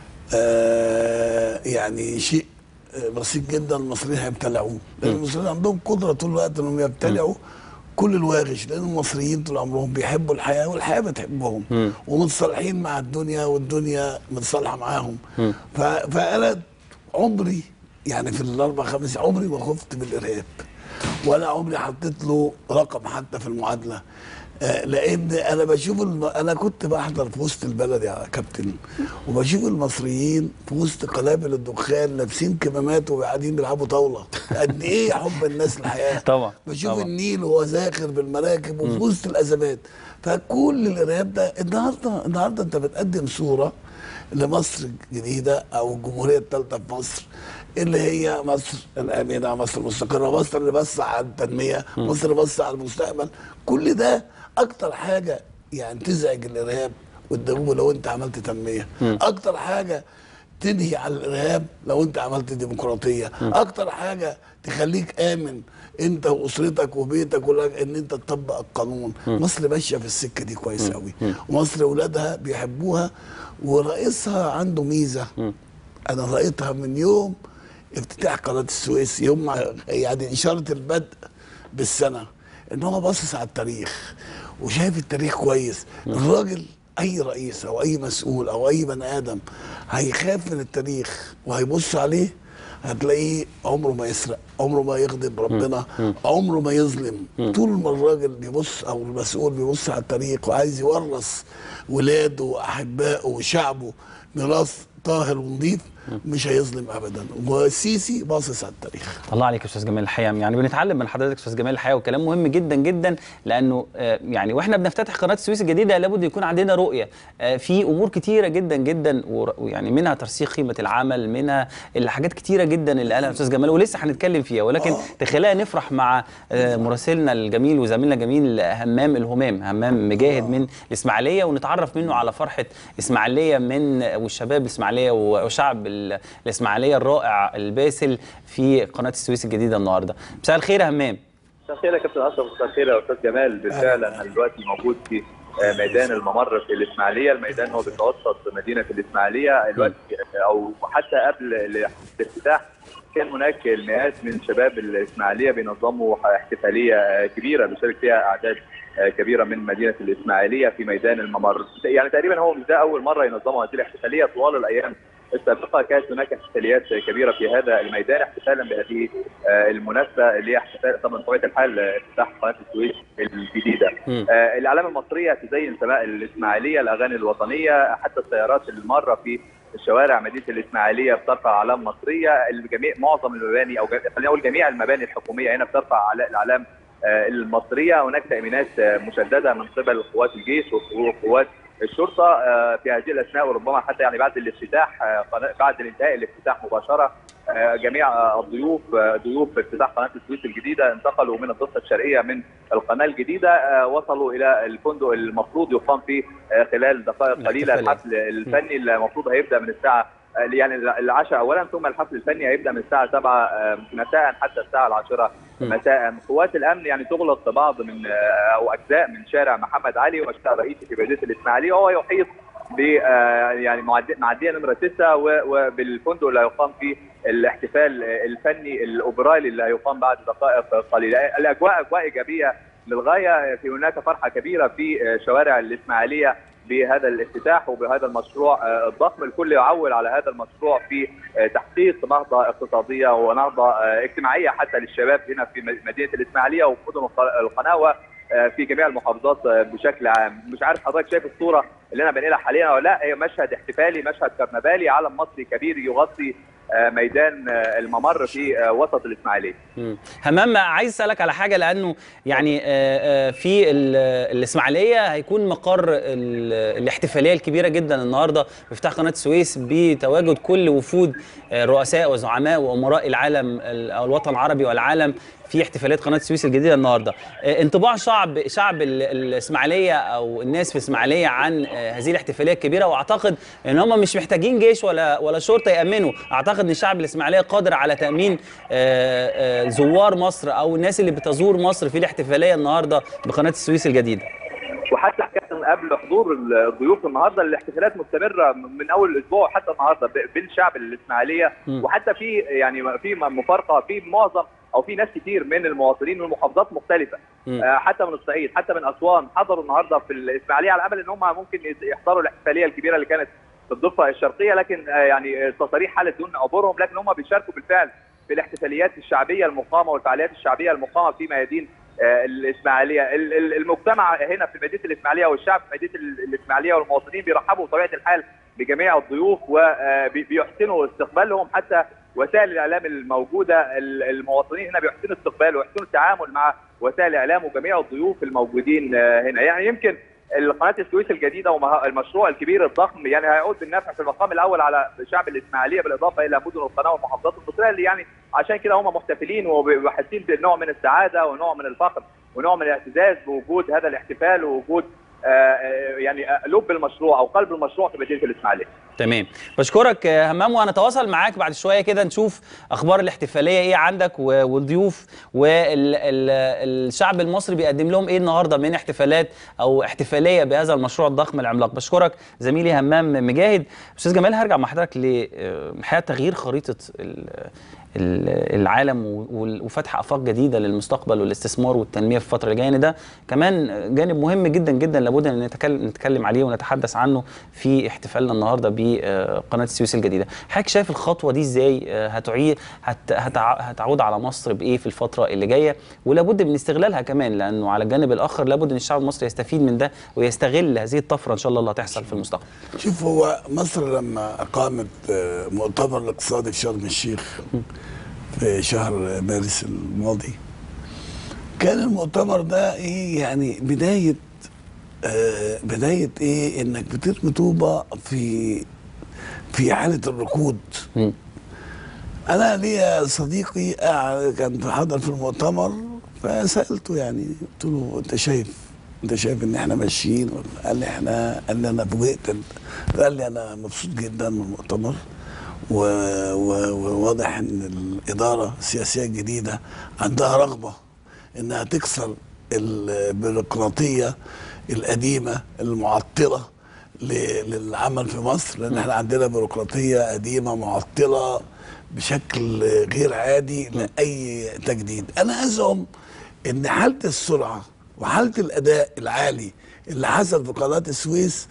آه يعني شيء آه، بسيط جدا المصريين هيبتلعوه لان المصريين عندهم قدره طول الوقت انهم يبتلعوا كل الواغش لان المصريين طول عمرهم بيحبوا الحياه والحياه بتحبهم ومتصالحين مع الدنيا والدنيا متصالحه معاهم ف- فانا عمري يعني في الاربع خمس عمري ما خفت من الارهاب ولا عمري حطيت له رقم حتى في المعادله آه، لان انا بشوف الم... انا كنت بحضر في وسط البلد يا كابتن وبشوف المصريين في وسط قنابل الدخان لابسين كمامات وقاعدين بيلعبوا طاوله قد ايه حب الناس للحياه طبعا، بشوف طبعا. النيل وهو زاخر بالمراكب وفي وسط الازمات فكل الارهاب ده النهارده النهارده انت بتقدم صوره لمصر الجديده او الجمهوريه الثالثه في مصر اللي هي مصر الامنه مصر المستقره مصر اللي بص على التنميه مصر اللي بص على المستقبل كل ده اكتر حاجه يعني تزعج الارهاب قدامه لو انت عملت تنميه اكتر حاجه تنهي على الارهاب لو انت عملت ديمقراطيه اكتر حاجه تخليك امن انت واسرتك وبيتك ولا ان انت تطبق القانون مصر ماشيه في السكه دي كويس قوي ومصر اولادها بيحبوها ورئيسها عنده ميزه انا رايتها من يوم افتتاح قناه السويس يوم ما- يعني اشاره البدء بالسنه ان هو باصص على التاريخ وشايف التاريخ كويس الراجل اي رئيس او اي مسؤول او اي بني ادم هيخاف من التاريخ وهيبص عليه هتلاقيه عمره ما يسرق عمره ما يغضب ربنا عمره ما يظلم طول ما الراجل بيبص او المسؤول بيبص على التاريخ وعايز يورث ولاده واحبائه وشعبه ميراث طاهر ونظيف مش هيظلم ابدا والسيسي باصص على التاريخ الله عليك يا استاذ جمال الحقيقه يعني بنتعلم من حضرتك يا استاذ جمال الحقيقه وكلام مهم جدا جدا لانه آه، يعني واحنا بنفتتح قناه السويس الجديده لابد يكون عندنا رؤيه آه، في امور كتيره جدا جدا ور- ويعني منها ترسيخ قيمه العمل منها الحاجات كتيره جدا اللي قالها الاستاذ جمال ولسه هنتكلم فيها ولكن آه. تخيلها نفرح مع آه، مراسلنا الجميل وزميلنا الجميل همام الهمام همام مجاهد من الاسماعيليه ونتعرف منه على فرحه اسماعيليه من والشباب الاسماعيليه وشعب ال- الاسماعيليه الرائع الباسل في قناه السويس الجديده النهارده مساء الخير يا همام مساء الخير يا كابتن اشرف مساء الخير يا استاذ جمال بالفعل انا دلوقتي موجود في آه، ميدان الممر في الاسماعيليه، الميدان هو بيتوسط مدينه الاسماعيليه دلوقتي او حتى قبل الافتتاح كان هناك المئات من شباب الاسماعيليه بينظموا احتفاليه آه، كبيره بيشارك فيها اعداد آه، كبيره من مدينه الاسماعيليه في ميدان الممر، يعني تقريبا هو مش ده اول مره ينظموا هذه الاحتفاليه طوال الايام السابقه كانت هناك احتفاليات كبيره في هذا الميدان احتفالا بهذه آه، المناسبه اللي هي احتفال طبعا بطبيعه الحال آه، افتتاح قناه السويس الجديده. مم. آه، الاعلام المصريه تزين سماء الاسماعيليه، الاغاني الوطنيه، حتى السيارات الماره في الشوارع مدينه الاسماعيليه بترفع اعلام مصريه، الجميع معظم المباني او جم- خلينا نقول جميع المباني الحكوميه هنا بترفع علا- الاعلام آه، المصريه، هناك تامينات آه، مشدده من قبل قوات الجيش وقوات الشرطه آه، في هذه الاثناء وربما حتى يعني بعد الافتتاح آه، قناة- بعد انتهاء الافتتاح مباشره آه، جميع آه، الضيوف آه، ضيوف افتتاح قناه السويس الجديده انتقلوا من الضفه الشرقيه من القناه الجديده آه، وصلوا الى الفندق المفروض يقام فيه آه، خلال دقائق قليله الاحتفالية. الحفل الفني اللي المفروض هيبدا من الساعه آه، يعني العشاء اولا ثم الحفل الفني هيبدا من الساعه 7 آه، مساء حتى الساعه 10 م. مساء قوات الامن يعني تغلق بعض من آه، او اجزاء من شارع محمد علي والشارع الرئيسي في مدينه الاسماعيليه وهو يحيط ب آه، يعني معدي- معديه نمره 9 و- وبالفندق اللي هيقام فيه الاحتفال الفني الاوبرالي اللي هيقام بعد دقائق قليله الاجواء اجواء ايجابيه للغايه في هناك فرحه كبيره في شوارع الاسماعيليه بهذا الافتتاح وبهذا المشروع آه، الضخم الكل يعول على هذا المشروع في آه، تحقيق نهضه اقتصاديه ونهضه آه، اجتماعيه حتى للشباب هنا في مدينه الاسماعيليه ومدن الق- القناوه آه، في جميع المحافظات آه، بشكل عام مش عارف حضرتك شايف الصوره اللي انا بنقلها حاليا ولا لا هي مشهد احتفالي مشهد كرنفالي علم مصري كبير يغطي آه، ميدان آه، الممر في آه، وسط الاسماعيليه مم. همام عايز اسالك على حاجه لانه يعني آه، آه، في ال- الاسماعيليه هيكون مقر ال- الاحتفاليه الكبيره جدا النهارده بافتتاح قناه السويس بتواجد كل وفود آه، رؤساء وزعماء وامراء العالم ال- او الوطن العربي والعالم في احتفاليه قناه السويس الجديده النهارده آه، انطباع شعب شعب ال- الاسماعيليه او الناس في الاسماعيليه عن آه، هذه الاحتفاليه الكبيره واعتقد ان هم مش محتاجين جيش ولا ولا شرطه يامنوا اعتقد ان الشعب الاسماعيليه قادر على تامين آه، آه، زوار مصر او الناس اللي بتزور مصر في الاحتفاليه النهارده بقناه السويس الجديده وحتى كابتن قبل حضور الضيوف النهارده الاحتفالات مستمره من اول الاسبوع حتى النهارده ب- بين شعب الاسماعيليه مم. وحتى في يعني في مفارقه في معظم او في ناس كتير من المواطنين من محافظات مختلفه مم. آه، حتى من الصعيد حتى من اسوان حضروا النهارده في الاسماعيليه على امل ان هم ممكن يحضروا الاحتفاليه الكبيره اللي كانت في الضفه الشرقيه لكن آه، يعني التصاريح حالت دون عبورهم لكن هم بيشاركوا بالفعل في الاحتفاليات الشعبيه المقامه والفعاليات الشعبيه المقامه في ميادين آه، الاسماعيليه ال- ال- المجتمع هنا في مدينه الاسماعيليه والشعب في مدينه ال- الاسماعيليه والمواطنين بيرحبوا بطبيعه الحال بجميع الضيوف وبيحسنوا استقبالهم حتى وسائل الاعلام الموجوده ال- المواطنين هنا بيحسنوا استقبال ويحسنوا التعامل مع وسائل الاعلام وجميع الضيوف الموجودين آه، هنا يعني يمكن قناه السويس الجديده والمشروع الكبير الضخم يعني هيعود بالنفع في المقام الاول على شعب الاسماعيليه بالاضافه الى مدن القناه والمحافظات المصريه اللي يعني عشان كده هم محتفلين وحاسين بنوع من السعاده ونوع من الفخر ونوع من الاعتزاز بوجود هذا الاحتفال ووجود آه، آه، يعني آه، لب المشروع او قلب المشروع في مدينه الاسماعيليه. تمام بشكرك آه، همام وهنتواصل معاك بعد شويه كده نشوف اخبار الاحتفاليه ايه عندك و- والضيوف والشعب المصري بيقدم لهم ايه النهارده من احتفالات او احتفاليه بهذا المشروع الضخم العملاق بشكرك زميلي همام مجاهد استاذ جمال هرجع مع حضرتك لحياه تغيير خريطه ال- ال- العالم و- وال- وفتح افاق جديده للمستقبل والاستثمار والتنميه في الفتره اللي جايه ده كمان جانب مهم جدا جدا لابد ان نتكلم نتكلم عليه ونتحدث عنه في احتفالنا النهارده بقناه السويس الجديده حضرتك شايف الخطوه دي ازاي آه، هتعيد هت هتع- هتعود على مصر بايه في الفتره اللي جايه ولابد من استغلالها كمان لانه على الجانب الاخر لابد ان الشعب المصري يستفيد من ده ويستغل هذه الطفره ان شاء الله اللي هتحصل في المستقبل شوف هو مصر لما اقامت آه، مؤتمر الاقتصادي في شرم الشيخ في شهر مارس الماضي كان المؤتمر ده ايه يعني بدايه آه بدايه ايه انك بترمي طوبه في في حاله الركود مم. انا ليا صديقي قاعد- كان حاضر في المؤتمر فسالته يعني قلت له انت شايف انت شايف ان احنا ماشيين ولا قال لي احنا قال لي انا فوجئت قال لي انا مبسوط جدا من المؤتمر و- و- وواضح ان الاداره السياسيه الجديده عندها رغبه انها تكسر البيروقراطيه القديمه المعطله ل- للعمل في مصر لان احنا عندنا بيروقراطيه قديمه معطله بشكل غير عادي لاي تجديد انا ازعم ان حاله السرعه وحاله الاداء العالي اللي حصل في قناه السويس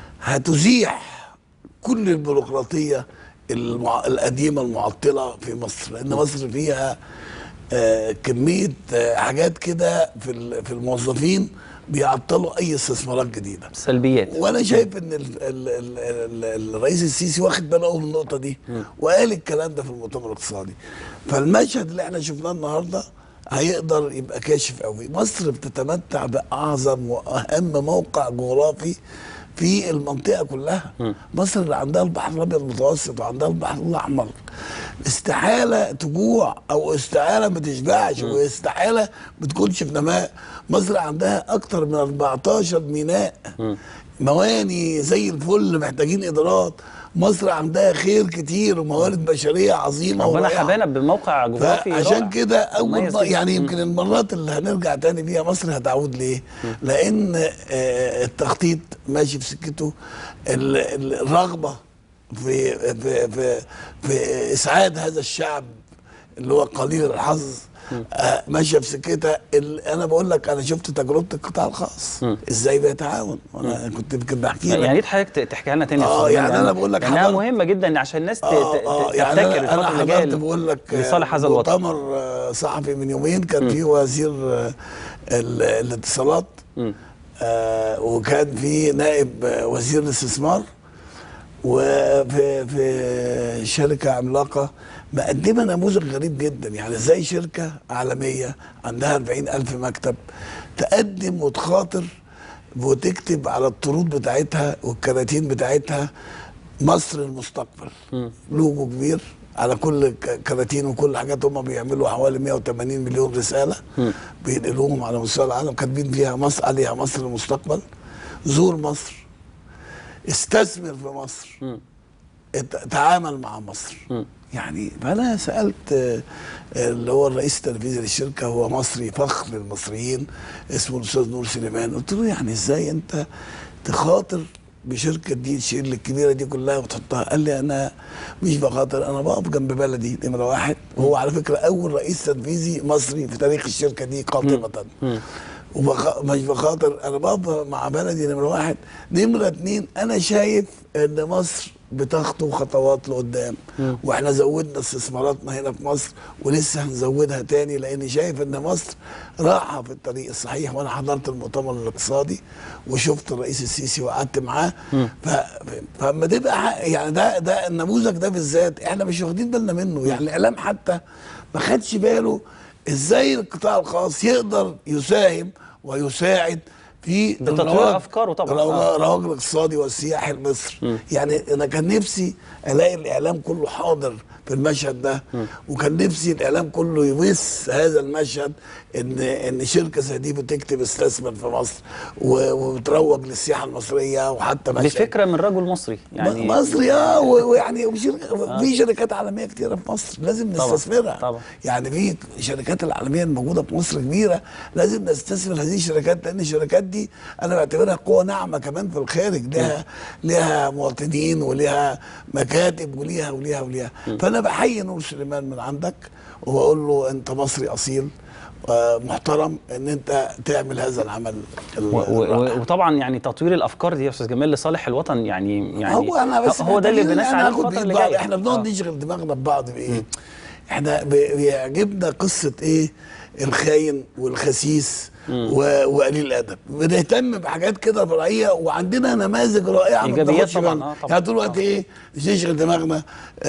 هتزيح كل البيروقراطيه المع... القديمه المعطله في مصر لان مصر فيها آه كميه آه حاجات كده في ال- في الموظفين بيعطلوا اي استثمارات جديده سلبيات وانا شايف ان ال ال ال ال الرئيس السيسي واخد باله من النقطه دي وقال الكلام ده في المؤتمر الاقتصادي فالمشهد اللي احنا شفناه النهارده هيقدر يبقى كاشف قوي مصر بتتمتع باعظم واهم موقع جغرافي في المنطقه كلها مصر اللي عندها البحر الابيض المتوسط وعندها البحر الاحمر استحاله تجوع او استحاله ما تشبعش واستحاله ما تكونش في نماء مصر عندها اكتر من 14 ميناء مواني زي الفل محتاجين ادارات مصر عندها خير كتير وموارد بشريه عظيمه ربنا ورائعة. حبانا بموقع جغرافي فعشان رائع. كده اول مميز ما جداً. يعني مم. يمكن المرات اللي هنرجع تاني فيها مصر هتعود ليه؟ لان آه، التخطيط ماشي في سكته ال- ال- الرغبه في في في, في اسعاد هذا الشعب اللي هو قليل الحظ آه، ماشيه في سكتها ال- انا بقول لك انا شفت تجربه القطاع الخاص ازاي بيتعاون وانا كنت يمكن بحكي لك يعني دي حضرتك ت- تحكيها لنا تاني يا آه، أستاذ يعني جمال. أنا بقول لك لانها حضرتك- مهمه جدا عشان الناس ت- اه ت- اه ت- يعني تفتكر انا, أنا الفتره اللي جايه حضرت بقول لك آه، لصالح هذا الوطن مؤتمر آه، صحفي من يومين كان فيه وزير آه، ال- الاتصالات آه وكان في نائب آه، وزير الاستثمار وفي في شركه عملاقه مقدمه نموذج غريب جدا يعني زي شركه عالميه عندها 40 الف مكتب تقدم وتخاطر وتكتب على الطرود بتاعتها والكراتين بتاعتها مصر المستقبل لوجو كبير على كل ك- كراتين وكل حاجات هم بيعملوا حوالي 180 مليون رساله بينقلوهم على مستوى العالم كاتبين فيها مصر عليها مصر المستقبل زور مصر استثمر في مصر ات- تعامل مع مصر يعني فانا سالت آه، اللي هو الرئيس التنفيذي للشركه هو مصري فخر المصريين اسمه الاستاذ نور سليمان قلت له يعني ازاي انت تخاطر بشركه دي تشيل الكبيره دي كلها وتحطها قال لي انا مش بخاطر انا بقف جنب بلدي نمره واحد وهو على فكره اول رئيس تنفيذي مصري في تاريخ الشركه دي قاطبه وبخ... مش بخاطر انا بقف مع بلدي نمره واحد نمره اتنين انا شايف ان مصر بتخطو خطوات لقدام واحنا زودنا استثماراتنا هنا في مصر ولسه هنزودها تاني لاني شايف ان مصر رايحه في الطريق الصحيح وانا حضرت المؤتمر الاقتصادي وشفت الرئيس السيسي وقعدت معاه ف... فاما تبقى ح- يعني ده ده النموذج ده بالذات احنا مش واخدين بالنا منه يعني الاعلام حتى ما خدش باله ازاي القطاع الخاص يقدر يساهم ويساعد في بتطوير الرواج- أفكاره طبعاً. الرواج- آه. الرواج الاقتصادي والسياحي لمصر يعني انا كان نفسي الاقي الاعلام كله حاضر في المشهد ده وكان نفسي الاعلام كله يبث هذا المشهد ان ان شركه زي دي بتكتب استثمر في مصر و- وبتروج للسياحه المصريه وحتى دي مشهد فكره من رجل مصري يعني يعني مصري اه و- ويعني وشركة في شركات عالميه كتيره في مصر لازم طبعاً، نستثمرها طبعاً. يعني في شركات العالميه الموجوده في مصر كبيره لازم نستثمر هذه الشركات لان الشركات دي انا بعتبرها قوه ناعمه كمان في الخارج لها لها مواطنين ولها مكاتب وليها وليها وليها فانا بحيي نور سليمان من عندك وبقول له انت مصري اصيل آه، محترم ان انت تعمل هذا العمل ال- و- و- الرائع. و- وطبعا يعني تطوير الافكار دي يا استاذ جمال لصالح الوطن يعني يعني هو انا بس هو ده اللي محتاجين بنسعى إن عليه ناخد الفتره بإيد اللي بعض. جايه احنا بنقعد آه. نشغل دماغنا ببعض بايه احنا ب- بيعجبنا قصه ايه الخاين والخسيس و- وقليل الادب بنهتم بحاجات كده فرعيه وعندنا نماذج رائعه ما إيجابيات بناخدش طبعاً، بالنا. آه، طبعاً. يعني طول الوقت ايه نشغل دماغنا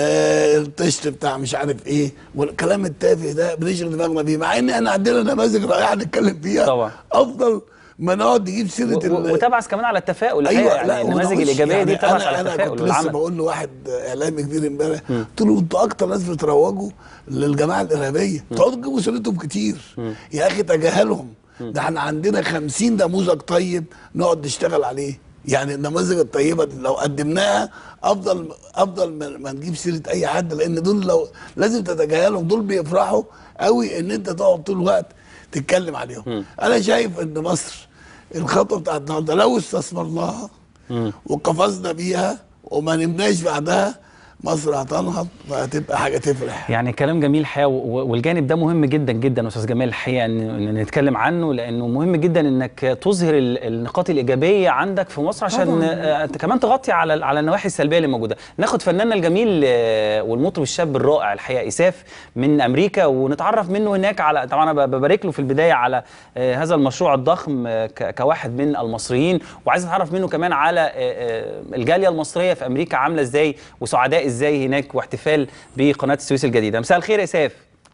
آه الطشت بتاع مش عارف ايه والكلام التافه ده بنشغل دماغنا بيه مع ان احنا عندنا نماذج رائعه نتكلم فيها طبعا. افضل ما نقعد نجيب سيره و- و- ال- وتبعث كمان على التفاؤل الحقيقه يعني النماذج ومناقش. الايجابيه دي يعني بتبعث أنا- على انا التفاؤل كنت لسه والعمل بقول لواحد اعلامي كبير امبارح قلت له انتوا اكتر ناس بتروجوا للجماعه الارهابيه تقعدوا تجيبوا سيرتهم كتير يا اخي تجاهلهم ده احنا عندنا خمسين نموذج طيب نقعد نشتغل عليه يعني النماذج الطيبه دي لو قدمناها افضل افضل ما ما نجيب سيره اي حد لان دول لو لازم تتجاهلهم دول بيفرحوا قوي ان انت تقعد طول الوقت تتكلم عليهم انا شايف ان مصر الخطوه بتاعت النهارده لو استثمرناها وقفزنا بيها وما نمناش بعدها مصر هتنهض وهتبقى حاجه تفرح يعني كلام جميل الحقيقه و- والجانب ده مهم جدا جدا استاذ جمال الحقيقه ان إن نتكلم عنه لانه مهم جدا انك تظهر ال- النقاط الايجابيه عندك في مصر عشان طبعاً. آه، كمان تغطي على على النواحي السلبيه اللي موجوده ناخد فناننا الجميل آه، والمطرب الشاب الرائع الحقيقه اساف من امريكا ونتعرف منه هناك على طبعا انا ببارك له في البدايه على آه، هذا المشروع الضخم آه، ك- كواحد من المصريين وعايز اتعرف منه كمان على آه، آه، الجاليه المصريه في امريكا عامله ازاي وسعداء ازاي هناك واحتفال بقناه السويس الجديده مساء الخير يا اساف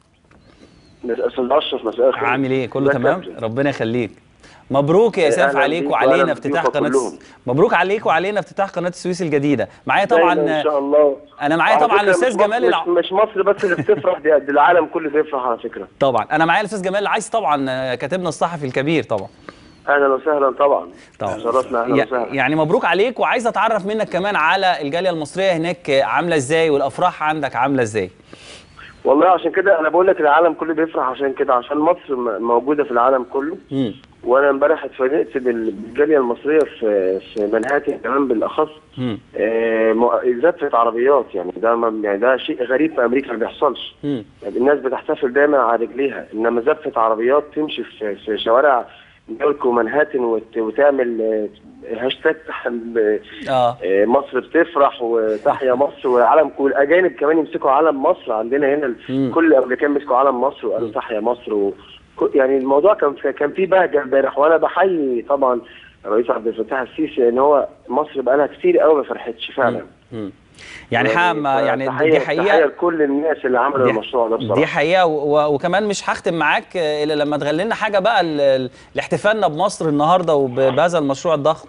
استاذ اشرف مساء الخير عامل ايه كله ازيك يا تمام كابتن؟ ربنا يخليك مبروك يا اساف أهلاً عليك بيك وعلينا وأهلاً افتتاح بضيوفك قناه كلهم. مبروك عليك وعلينا افتتاح قناه السويس الجديده معايا دايماً طبعا ان شاء الله أنا معايا على طبعاً فكرة الأستاذ مش مصر- جمال الع- مش, مش مصر بس اللي بتفرح دي, دي العالم كله بيفرح على فكره طبعا انا معايا الاستاذ جمال العايز طبعا آه، كاتبنا الصحفي الكبير طبعا اهلا وسهلا طبعا طبعا شرفنا اهلا يع- وسهلا يعني مبروك عليك وعايز اتعرف منك كمان على الجاليه المصريه هناك آه، عامله ازاي والافراح عندك عامله ازاي والله عشان كده انا بقول لك العالم كله بيفرح عشان كده عشان مصر م- موجوده في العالم كله مم. وانا امبارح اتفاجئت بال- بالجاليه المصريه في في منهاتن كمان بالاخص مم. آه، م- زفه عربيات يعني ده ما- يعني ده شيء غريب في امريكا ما بيحصلش مم. يعني الناس بتحتفل دايما على رجليها انما زفه عربيات تمشي في, في شوارع نيويورك ومنهاتن وت- وتعمل آه، هاشتاج آه، اه آه، مصر بتفرح وتحيا مصر والعالم كل الاجانب كمان يمسكوا علم مصر عندنا هنا ال- مم. كل الامريكان مسكوا علم مصر وقالوا تحيا مصر و... ك- يعني الموضوع كان في كان فيه بهجه امبارح وانا بحيي طبعا الرئيس عبد الفتاح السيسي ان هو مصر بقى لها كتير قوي ما فرحتش فعلا مم. يعني حام يعني فتحية- دي تحيه حقيقه لكل الناس اللي عملوا دي- المشروع ده بصراحه دي حقيقه و- و- وكمان مش هختم معاك آه، الا لما تغني لنا حاجه بقى ال- ال- لاحتفالنا بمصر النهارده وبهذا المشروع الضخم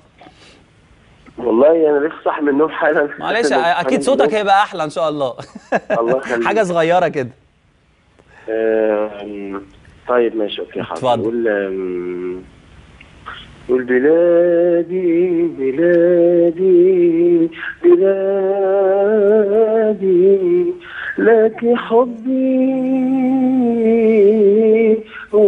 والله انا لسه صاحي من النوم حالا معلش اكيد صوتك هيبقى احلى ان شاء الله الله يخليك. حاجه صغيره كده آم، طيب ماشي اوكي حاضر اتفضل. قول آم، قول بلادي بلادي بلادي لك حبي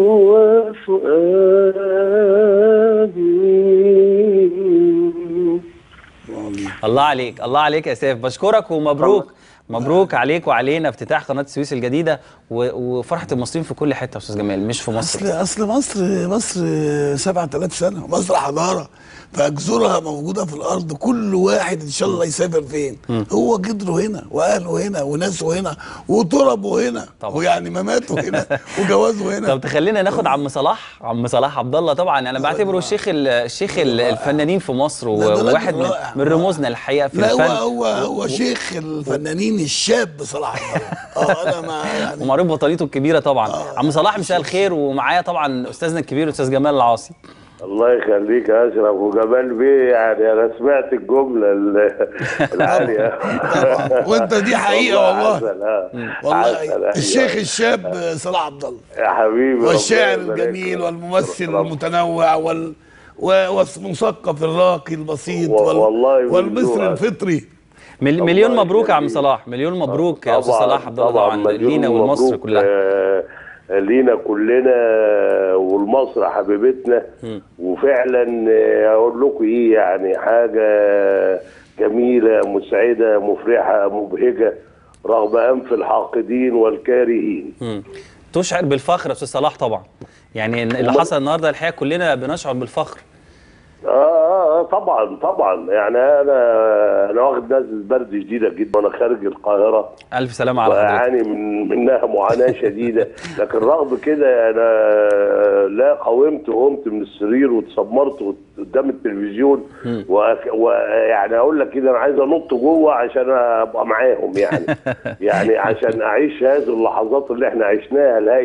وفؤادي الله عليك الله عليك يا سيف بشكرك ومبروك مبروك عليك وعلينا افتتاح قناه السويس الجديده و- وفرحه المصريين في كل حته يا استاذ جمال مش في مصر اصل اصل مصر مصر 7000 سنه مصر حضاره فجذورها موجوده في الارض كل واحد ان شاء الله يسافر فين هو جدره هنا واهله هنا وناسه هنا وتربه هنا طبعا. ويعني مماته هنا وجوازه هنا طب تخلينا ناخد عم صلاح عم صلاح عبد الله طبعا انا بعتبره الشيخ ال- الشيخ ال- الفنانين في مصر لا، ده راجل وواحد من, رائع. من رموزنا الحقيقه في لا هو الفن هو هو شيخ الفنانين الشاب صلاح الله اه انا ما يعني ومعروف بطريقته الكبيره طبعا آه. عم صلاح مساء الخير ومعايا طبعا استاذنا الكبير استاذ جمال العاصي الله يخليك يا اشرف وجمال بيه يعني انا سمعت الجمله ال- العاليه طبعا. وانت دي حقيقه والله عسل، آه. والله عسل، أيوة. الشيخ الشاب صلاح عبد الله يا حبيبي والشاعر ربنا يبارك الجميل لك. والممثل رب- المتنوع وال و- والمثقف الراقي البسيط و- وال... والله والمصري بيزوقك. الفطري مل- الله مليون مبروك يا عم يخليك. صلاح مليون مبروك يا استاذ طبعاً- صلاح عبد الله طبعا مليون لينا ولمصر مبروك، كلها آه، لينا كلنا والمصر حبيبتنا وفعلا آه، اقول لكم ايه يعني حاجه جميله مسعده مفرحه مبهجه رغم انف الحاقدين والكارهين مم. تشعر بالفخر يا استاذ صلاح طبعا يعني إن اللي حصل النهارده الحقيقه كلنا بنشعر بالفخر آه, آه, اه طبعا طبعا يعني انا انا واخد نزله برد شديده جدا وانا خارج القاهره الف سلامه على حضرتك واعاني من منها معاناه شديده لكن رغم كده انا لا قاومت وقمت من السرير واتسمرت قدام التلفزيون وأك- ويعني اقول لك كده انا عايز انط جوه عشان ابقى معاهم يعني يعني عشان اعيش هذه اللحظات اللي احنا عشناها الهائله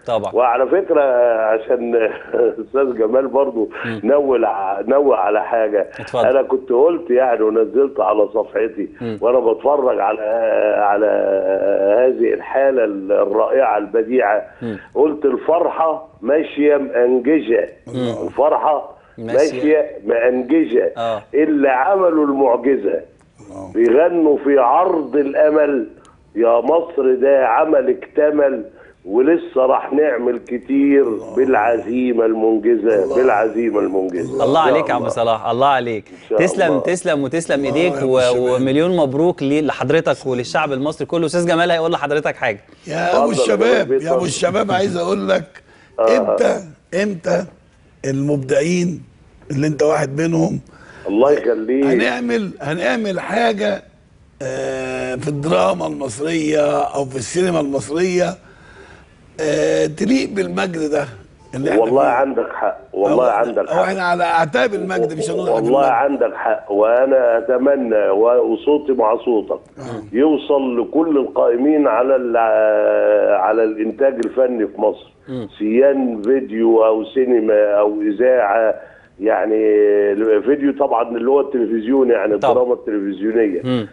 طبعا. وعلى فكره عشان استاذ جمال برضو نوه ع- نوه على حاجه اتفضل. انا كنت قلت يعني ونزلت على صفحتي وانا بتفرج على على هذه الحاله الرائعه البديعه قلت الفرحه ماشيه مأنججه الفرحه ماشية. ماشيه مأنججه آه. اللي عملوا المعجزه بيغنوا في عرض الامل يا مصر ده عمل اكتمل ولسه راح نعمل كتير بالعزيمه المنجزه بالعزيمه المنجزه الله إن شاء عليك يا عم الله. صلاح الله عليك شاء تسلم الله. تسلم وتسلم ايديك يا أبو و... الشباب. ومليون مبروك لي- لحضرتك وللشعب المصري كله استاذ جمال هيقول لحضرتك حاجه يا ابو اتفضل الشباب يا يا ابو اتفضل. الشباب عايز اقول لك انت انت المبدعين اللي انت واحد منهم الله يخليك هنعمل هنعمل حاجه آه، في الدراما المصريه او في السينما المصريه آه، تليق بالمجد ده اللي احنا والله فيه. عندك حق والله أو- عندك او حق احنا على اعتاب المجد مش هنقول إحنا في والله المجد. عندك حق وانا اتمنى و- وصوتي مع صوتك يوصل لكل القائمين على ال- على الانتاج الفني في مصر سيان فيديو او سينما او اذاعه يعني فيديو طبعا اللي هو التلفزيون يعني طبعا. الدراما التلفزيونيه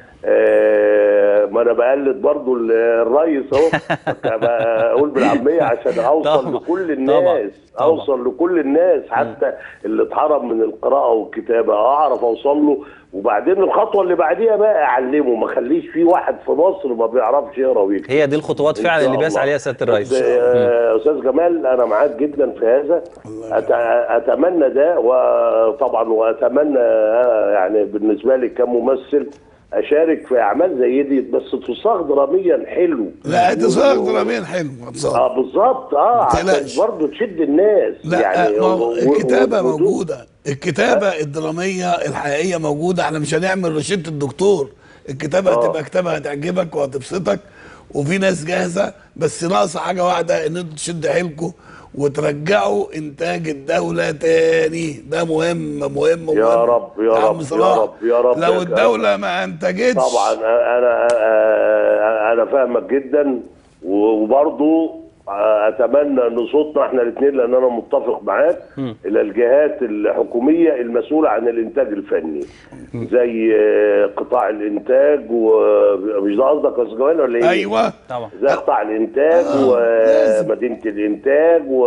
آه ما انا بقلد برضو ال- الرئيس اهو بقول بالعاميه عشان اوصل طبعا. لكل طبعا. الناس طبعا. اوصل لكل الناس حتى اللي اتحرم من القراءه والكتابه اعرف اوصل له وبعدين الخطوه اللي بعديها بقى اعلمه ما خليش في واحد في مصر ما بيعرفش يقرا ويكتب هي دي الخطوات إن فعلا شاء اللي بيسعى الله. عليها سياده الرئيس بس، آه، استاذ جمال انا معاك جدا في هذا أت- اتمنى ده وطبعا واتمنى آه، يعني بالنسبه لي كممثل اشارك في اعمال زي دي بس تصاغ دراميا حلو لا تصاغ و- دراميا حلو هتصاغ. اه بالظبط اه عشان تقلقش. برضه تشد الناس لا يعني ما هو و- و- الكتابه و- موجوده الكتابه الدراميه الحقيقيه موجوده احنا مش هنعمل روشته الدكتور الكتابه آه. هتبقى كتابه هتعجبك وهتبسطك وفي ناس جاهزه بس ناقصه حاجه واحده ان انتوا تشدوا حيلكم وترجعوا انتاج الدوله تاني ده مهم مهم مهم يا رب، يا عم رب، يا صلاح، رب، يا رب يا لو كرم. الدوله ما انتجتش طبعا انا انا انا فاهمك جدا وبرضه اتمنى ان صوتنا احنا الاثنين لان انا متفق معاك الى الجهات الحكوميه المسؤوله عن الانتاج الفني زي آه، قطاع الانتاج ومش ده قصدك يا استاذ جمال ولا ايه؟ ايوه طبعا زي قطاع الانتاج آه، لازم. ومدينه الانتاج و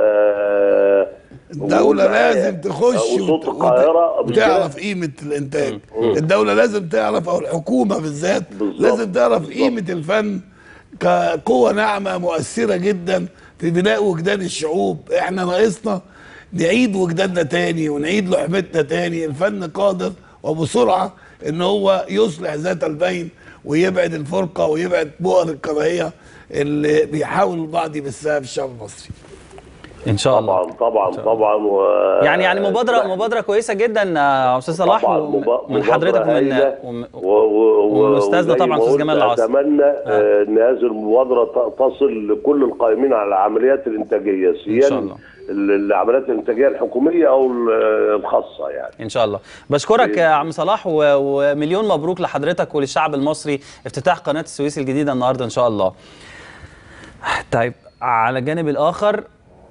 الدولة لازم تخش وصوت وت- القاهره وتعرف قيمة الإنتاج الدولة لازم تعرف أو الحكومة بالذات بالظبط. لازم تعرف بالظبط. قيمة الفن كقوة ناعمة مؤثرة جدا في بناء وجدان الشعوب احنا ناقصنا نعيد وجداننا تاني ونعيد لحمتنا تاني الفن قادر وبسرعة ان هو يصلح ذات البين ويبعد الفرقة ويبعد بؤر الكراهية اللي بيحاول البعض يبثها في الشعب المصري ان شاء الله طبعا طبعا طبعا و... يعني يعني مبادره مبادره كويسه جدا يا استاذ صلاح طبعاً وم- مبا- من مبادرة حضرتك ومن هايلة. وم- و- و- و- ومن أستاذنا وزي طبعاً ما أستاذ قلت جمال العاصي. اتمنى آه، ان هذه المبادره ت- تصل لكل القائمين على العمليات الانتاجيه إن شاء سيان الله. ال- العمليات الانتاجيه الحكوميه او ال- الخاصه يعني ان شاء الله بشكرك يا عم صلاح و- ومليون مبروك لحضرتك وللشعب المصري افتتاح قناه السويس الجديده النهارده ان شاء الله طيب على الجانب الاخر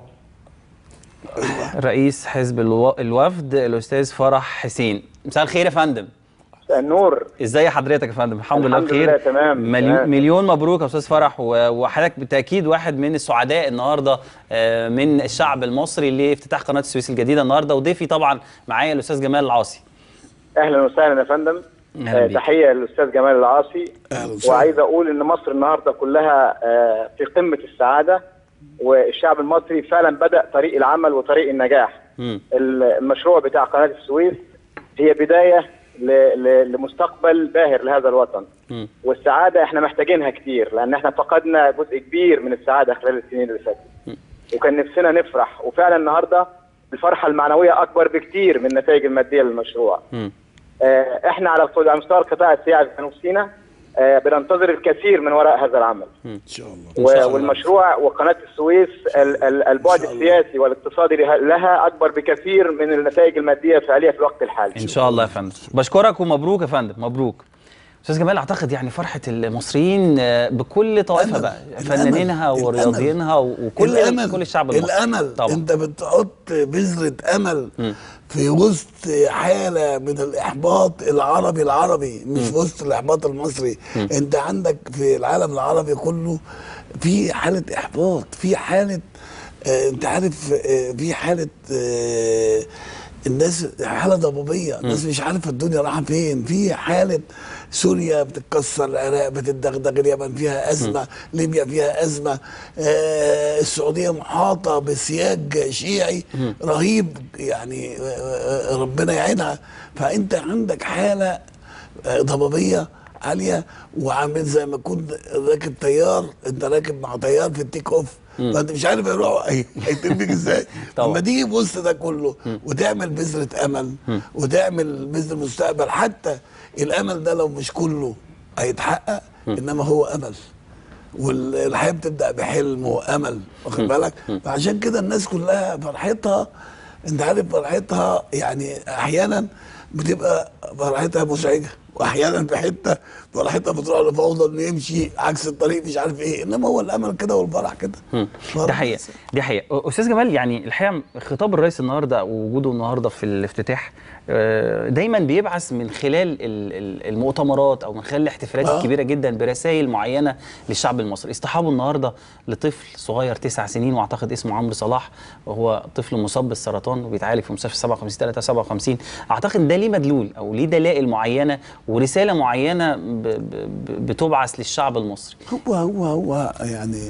رئيس حزب الو- الوفد الاستاذ فرح حسين مساء الخير يا فندم النور ازاي حضرتك يا فندم الحمد لله الحمد بخير لله تمام، مليون, تمام. مليون مبروك يا استاذ فرح و- وحضرتك بالتاكيد واحد من السعداء النهارده آه، من الشعب المصري لافتتاح قناه السويس الجديده النهارده وضيفي طبعا معايا الاستاذ جمال العاصي اهلا وسهلا يا فندم أهلا آه، بيك. تحيه للاستاذ جمال العاصي أهلا وسهلا. وعايز اقول ان مصر النهارده كلها آه، في قمه السعاده والشعب المصري فعلا بدا طريق العمل وطريق النجاح مم. المشروع بتاع قناه السويس هي بدايه ل- ل- لمستقبل باهر لهذا الوطن مم. والسعاده احنا محتاجينها كتير لان احنا فقدنا جزء كبير من السعاده خلال السنين اللي فاتت وكان نفسنا نفرح وفعلا النهارده الفرحه المعنويه اكبر بكتير من النتائج الماديه للمشروع مم. آه، احنا على على مستوى القطاع السياحي في جنوب سيناء آه، بننتظر الكثير من وراء هذا العمل ان شاء الله إن شاء الله. و- والمشروع وقناه السويس ال- ال- البعد السياسي والاقتصادي لها- لها اكبر بكثير من النتائج الماديه الفعليه في الوقت الحالي ان شاء الله يا فندم بشكرك ومبروك يا فندم مبروك استاذ جمال اعتقد يعني فرحه المصريين آه، بكل طوائفها الأمل. بقى الأمل. فنانينها الأمل. ورياضيينها وكل الامل كل الشعب المصري الامل طبعا انت بتحط بذره امل في وسط حاله من الاحباط العربي العربي مش في وسط الاحباط المصري انت عندك في العالم العربي كله في حاله احباط في حاله آه انت عارف آه في حاله آه الناس حاله ضبابيه الناس مش عارفه الدنيا رايحه فين في حاله سوريا بتتكسر العراق بتدغدغ اليمن فيها ازمه ليبيا فيها ازمه آه السعوديه محاطه بسياج شيعي رهيب يعني آه آه، ربنا يعينها فانت عندك حاله آه، ضبابيه عاليه وعامل زي ما كنت راكب طيار انت راكب مع طيار في التيك اوف فانت مش عارف هيروح هي- هيتم بيك ازاي طبعا. لما تيجي في وسط ده كله وتعمل بذره امل وتعمل بذره مستقبل حتى الامل ده لو مش كله هيتحقق انما هو امل والحياه بتبدا بحلم وامل واخد بالك فعشان كده الناس كلها فرحتها انت عارف فرحتها يعني احيانا بتبقى فرحتها مزعجه واحيانا في حته فرحتها بتروح لفوضى انه يمشي عكس الطريق مش عارف ايه انما هو الامل كده والفرح كده ده فرح. حقيقه دي حقيقه استاذ جمال يعني الحقيقه خطاب الرئيس النهارده ووجوده النهارده في الافتتاح آه، دايما بيبعث من خلال ال- ال- المؤتمرات او من خلال الاحتفالات آه. الكبيره جدا برسائل معينه للشعب المصري اصطحابه النهارده لطفل صغير تسع سنين واعتقد اسمه عمرو صلاح وهو طفل مصاب بالسرطان وبيتعالج في مستشفى 57 357 اعتقد ده ليه مدلول او ليه دلائل معينه ورساله معينه ب- ب- ب- بتبعث للشعب المصري هو هو هو يعني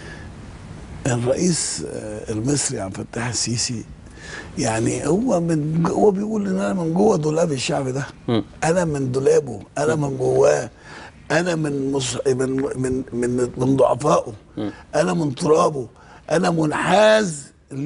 الرئيس آه، المصري عبد الفتاح السيسي يعني هو من ج- هو بيقول ان انا من جوه دولاب الشعب ده مم. انا من دولابه انا من جواه انا من مص... من من من من ضعفائه انا من ترابه انا منحاز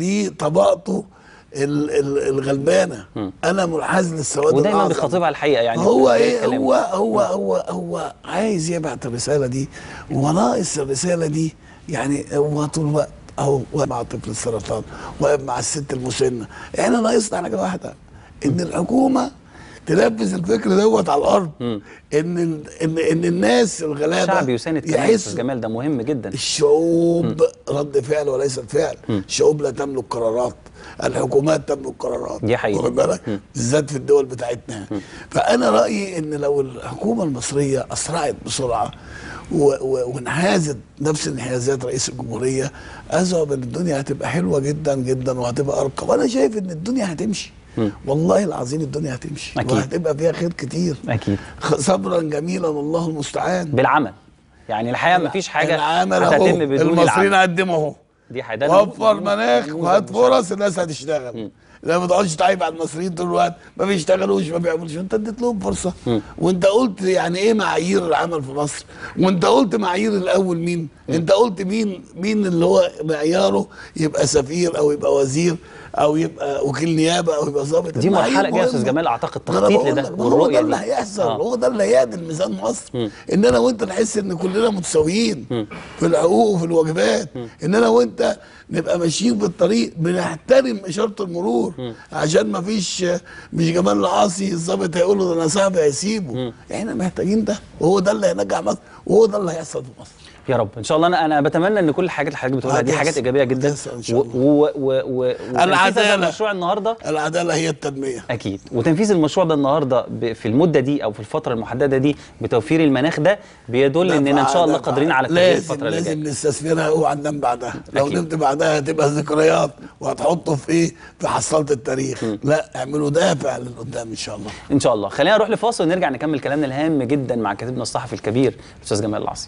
لطبقته ال- ال- الغلبانه انا منحاز للسواد ودايما الأعظم. بيخاطبها الحقيقه يعني هو في ايه كلامه. هو هو هو هو عايز يبعت الرساله دي وناقص الرساله دي يعني هو طول الوقت اهو واقف مع طفل السرطان واقف مع الست المسنه احنا ناقصنا حاجه واحده ان الحكومه تنفذ الفكر دوت على الارض ان ال- ان ان الناس الغلابه الشعب يساند كمان يا استاذ يحسوا جمال ده مهم جدا الشعوب رد فعل وليس فعل الشعوب لا تملك قرارات الحكومات تملك قرارات دي حقيقة. واخد بالك بالذات في الدول بتاعتنا فانا رايي ان لو الحكومه المصريه اسرعت بسرعه و- و- وانحازت نفس انحيازات رئيس الجمهوريه اذهب ان الدنيا هتبقى حلوه جدا جدا وهتبقى ارقى وانا شايف ان الدنيا هتمشي والله العظيم الدنيا هتمشي أكيد. وهتبقى فيها خير كتير اكيد خ- صبرا جميلا الله المستعان بالعمل يعني الحقيقه ما فيش حاجه العمل اهو هتتم بدون المصريين العمل قدموا اهو دي حاجه ده وفر نموذج- مناخ نموذج وهات مشرف. فرص الناس هتشتغل لا ما تقعدش تعيب على المصريين طول الوقت ما بيشتغلوش ما بيعملوش انت اديت لهم فرصه وانت قلت يعني ايه معايير العمل في مصر وانت قلت معايير الاول مين انت قلت مين مين اللي هو معياره يبقى سفير او يبقى وزير او يبقى وكيل نيابه او يبقى ضابط دي المعايير مرحله جايه يا استاذ مهمة. جمال اعتقد ما أنا تخطيط بقول لده لك، ما هو والرؤيه ده اللي دي هيحصل آه. هو ده اللي هيعدل ميزان مصر ان انا وانت نحس ان كلنا متساويين في الحقوق وفي الواجبات ان انا وانت نبقى ماشيين في الطريق بنحترم اشاره المرور عشان ما فيش مش جمال العاصي الظابط هيقول له ده انا صاحبي هيسيبه احنا محتاجين ده وهو ده اللي هينجح مصر وهو ده اللي هيحصل في مصر يا رب ان شاء الله انا انا بتمنى ان كل الحاجات اللي حضرتك بتقولها دي هتحصل. حاجات ايجابيه جدا هتحصل إن شاء الله. و و و و وتنفيذ هذا العدالة. المشروع النهارده العداله هي التنميه اكيد وتنفيذ المشروع ده النهارده ب- في المده دي او في الفتره المحدده دي بتوفير المناخ ده بيدل اننا ان شاء الله دفعة- قادرين على التغيير لازم الفتره اللي لازم جايه نستثمرها اوعى ننام بعدها لو أكيد. نمت بعدها هتبقى ذكريات وهتحطه في ايه في حصاله التاريخ لا اعملوا دافع للقدام ان شاء الله ان شاء الله خلينا نروح لفاصل ونرجع نكمل كلامنا الهام جدا مع كاتبنا الصحفي الكبير الاستاذ جمال العاصي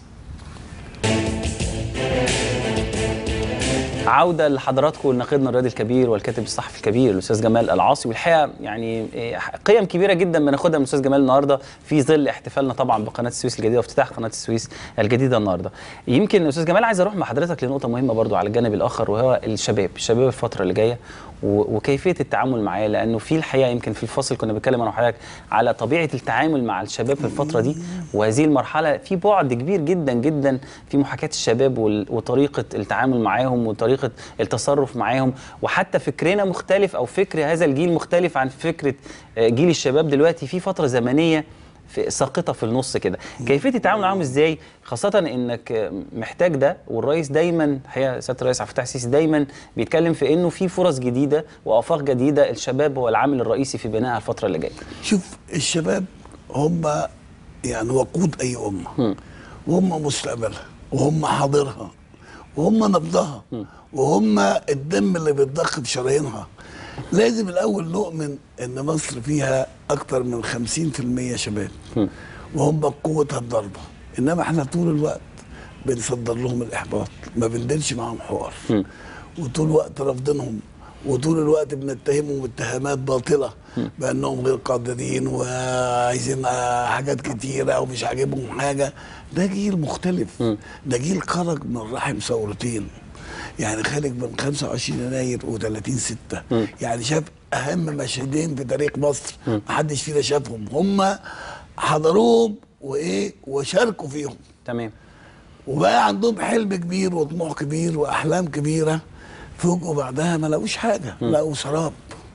عودة لحضراتكم لناقدنا الرياضي الكبير والكاتب الصحفي الكبير الأستاذ جمال العاصي والحقيقة يعني إيه، قيم كبيرة جدا بناخدها من الأستاذ جمال النهاردة في ظل احتفالنا طبعا بقناة السويس الجديدة وافتتاح قناة السويس الجديدة النهاردة يمكن أستاذ جمال عايز أروح مع حضرتك لنقطة مهمة برضو على الجانب الآخر وهو الشباب الشباب الفترة اللي جاية و- وكيفية التعامل معاه لأنه في الحقيقة يمكن في الفصل كنا بنتكلم أنا وحضرتك على طبيعة التعامل مع الشباب في الفترة دي وهذه المرحلة في بعد كبير جدا جدا في محاكاة الشباب وال- وطريقة التعامل معاهم وطريقة التصرف معاهم وحتى فكرنا مختلف أو فكر هذا الجيل مختلف عن فكرة آه، جيل الشباب دلوقتي في فترة زمنية في ساقطه في النص كده كيفيه التعامل معاهم ازاي خاصه انك محتاج ده والرئيس دايما الحقيقه سياده الرئيس عبد الفتاح السيسي دايما بيتكلم في انه في فرص جديده وافاق جديده الشباب هو العامل الرئيسي في بنائها الفتره اللي جايه شوف الشباب هم يعني وقود اي امه وهم مستقبلها وهم حاضرها وهم نبضها وهم الدم اللي بيتضخ في شرايينها لازم الاول نؤمن ان مصر فيها اكتر من 50% شباب وهم قوتها الضربه انما احنا طول الوقت بنصدر لهم الاحباط ما بنديرش معاهم حوار وطول الوقت رافضينهم وطول الوقت بنتهمهم اتهامات باطله بانهم غير قادرين وعايزين حاجات كتيره ومش عاجبهم حاجه ده جيل مختلف ده جيل خرج من رحم ثورتين يعني خارج من 25 يناير و30 6 يعني شاف اهم مشهدين في تاريخ مصر محدش فينا شافهم هم حضروهم وايه وشاركوا فيهم تمام وبقى عندهم حلم كبير وطموح كبير واحلام كبيره فوجئوا بعدها ما لقوش حاجه لقوا سراب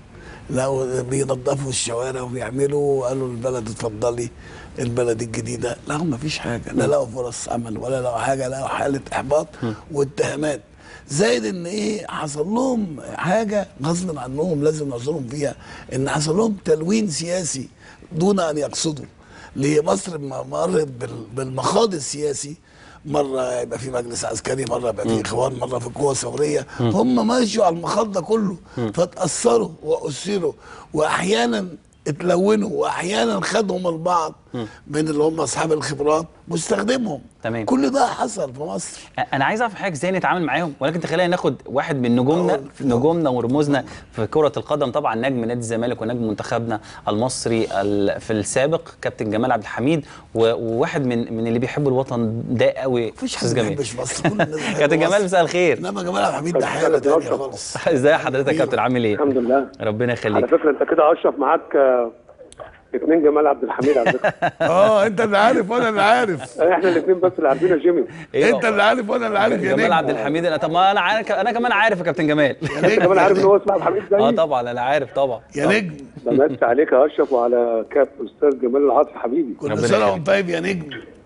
لقوا بينظفوا الشوارع وبيعملوا وقالوا البلد اتفضلي البلد الجديده لا ما فيش حاجه لا لقوا فرص عمل ولا لقوا حاجه لقوا حاله احباط واتهامات زائد ان ايه حصل لهم حاجه غصب عنهم لازم نعذرهم فيها ان حصل لهم تلوين سياسي دون ان يقصدوا ليه مصر مرت بال- بالمخاض السياسي مره يبقى في مجلس عسكري مره يبقى في اخوان مره في قوه ثوريه هم ماشوا على المخاض ده كله فتاثروا واسروا واحيانا اتلونوا واحيانا خدهم البعض من اللي هم اصحاب الخبرات واستخدمهم تمام. كل ده حصل في مصر انا عايز اعرف حضرتك ازاي نتعامل معاهم ولكن تخلينا ناخد واحد من نجومنا أقول. نجومنا ورموزنا في كره القدم طبعا نجم نادي الزمالك ونجم منتخبنا المصري ال- في السابق كابتن جمال عبد الحميد و- وواحد من من اللي بيحبوا الوطن ده قوي مفيش حد أستاذ ما جمال. بيحبش مصر كل الناس بتحب كابتن جمال مصر. مساء الخير انما جمال عبد الحميد ده حاله تانيه خالص ازاي حضرتك يا كابتن عامل ايه الحمد لله ربنا على يخليك فكره انت كده اشرف معاك آه، اتنين جمال عبد الحميد على فكره اه انت اللي عارف وانا اللي عارف احنا الاثنين بس اللي عارفين يا جيمي إيه انت اللي عارف وانا اللي عارف يا جمال نجم عبد الحميد أنا- طب ما انا عارف انا كمان عارف يا كابتن جمال انت كمان عارف ان هو اسمه عبد الحميد اه زيي طبعا انا عارف طبعا يا نجم بمسي عليك يا اشرف وعلى كاب استاذ جمال العاطفي حبيبي كل ربنا سنه يخليك. وانت طيب يا نجم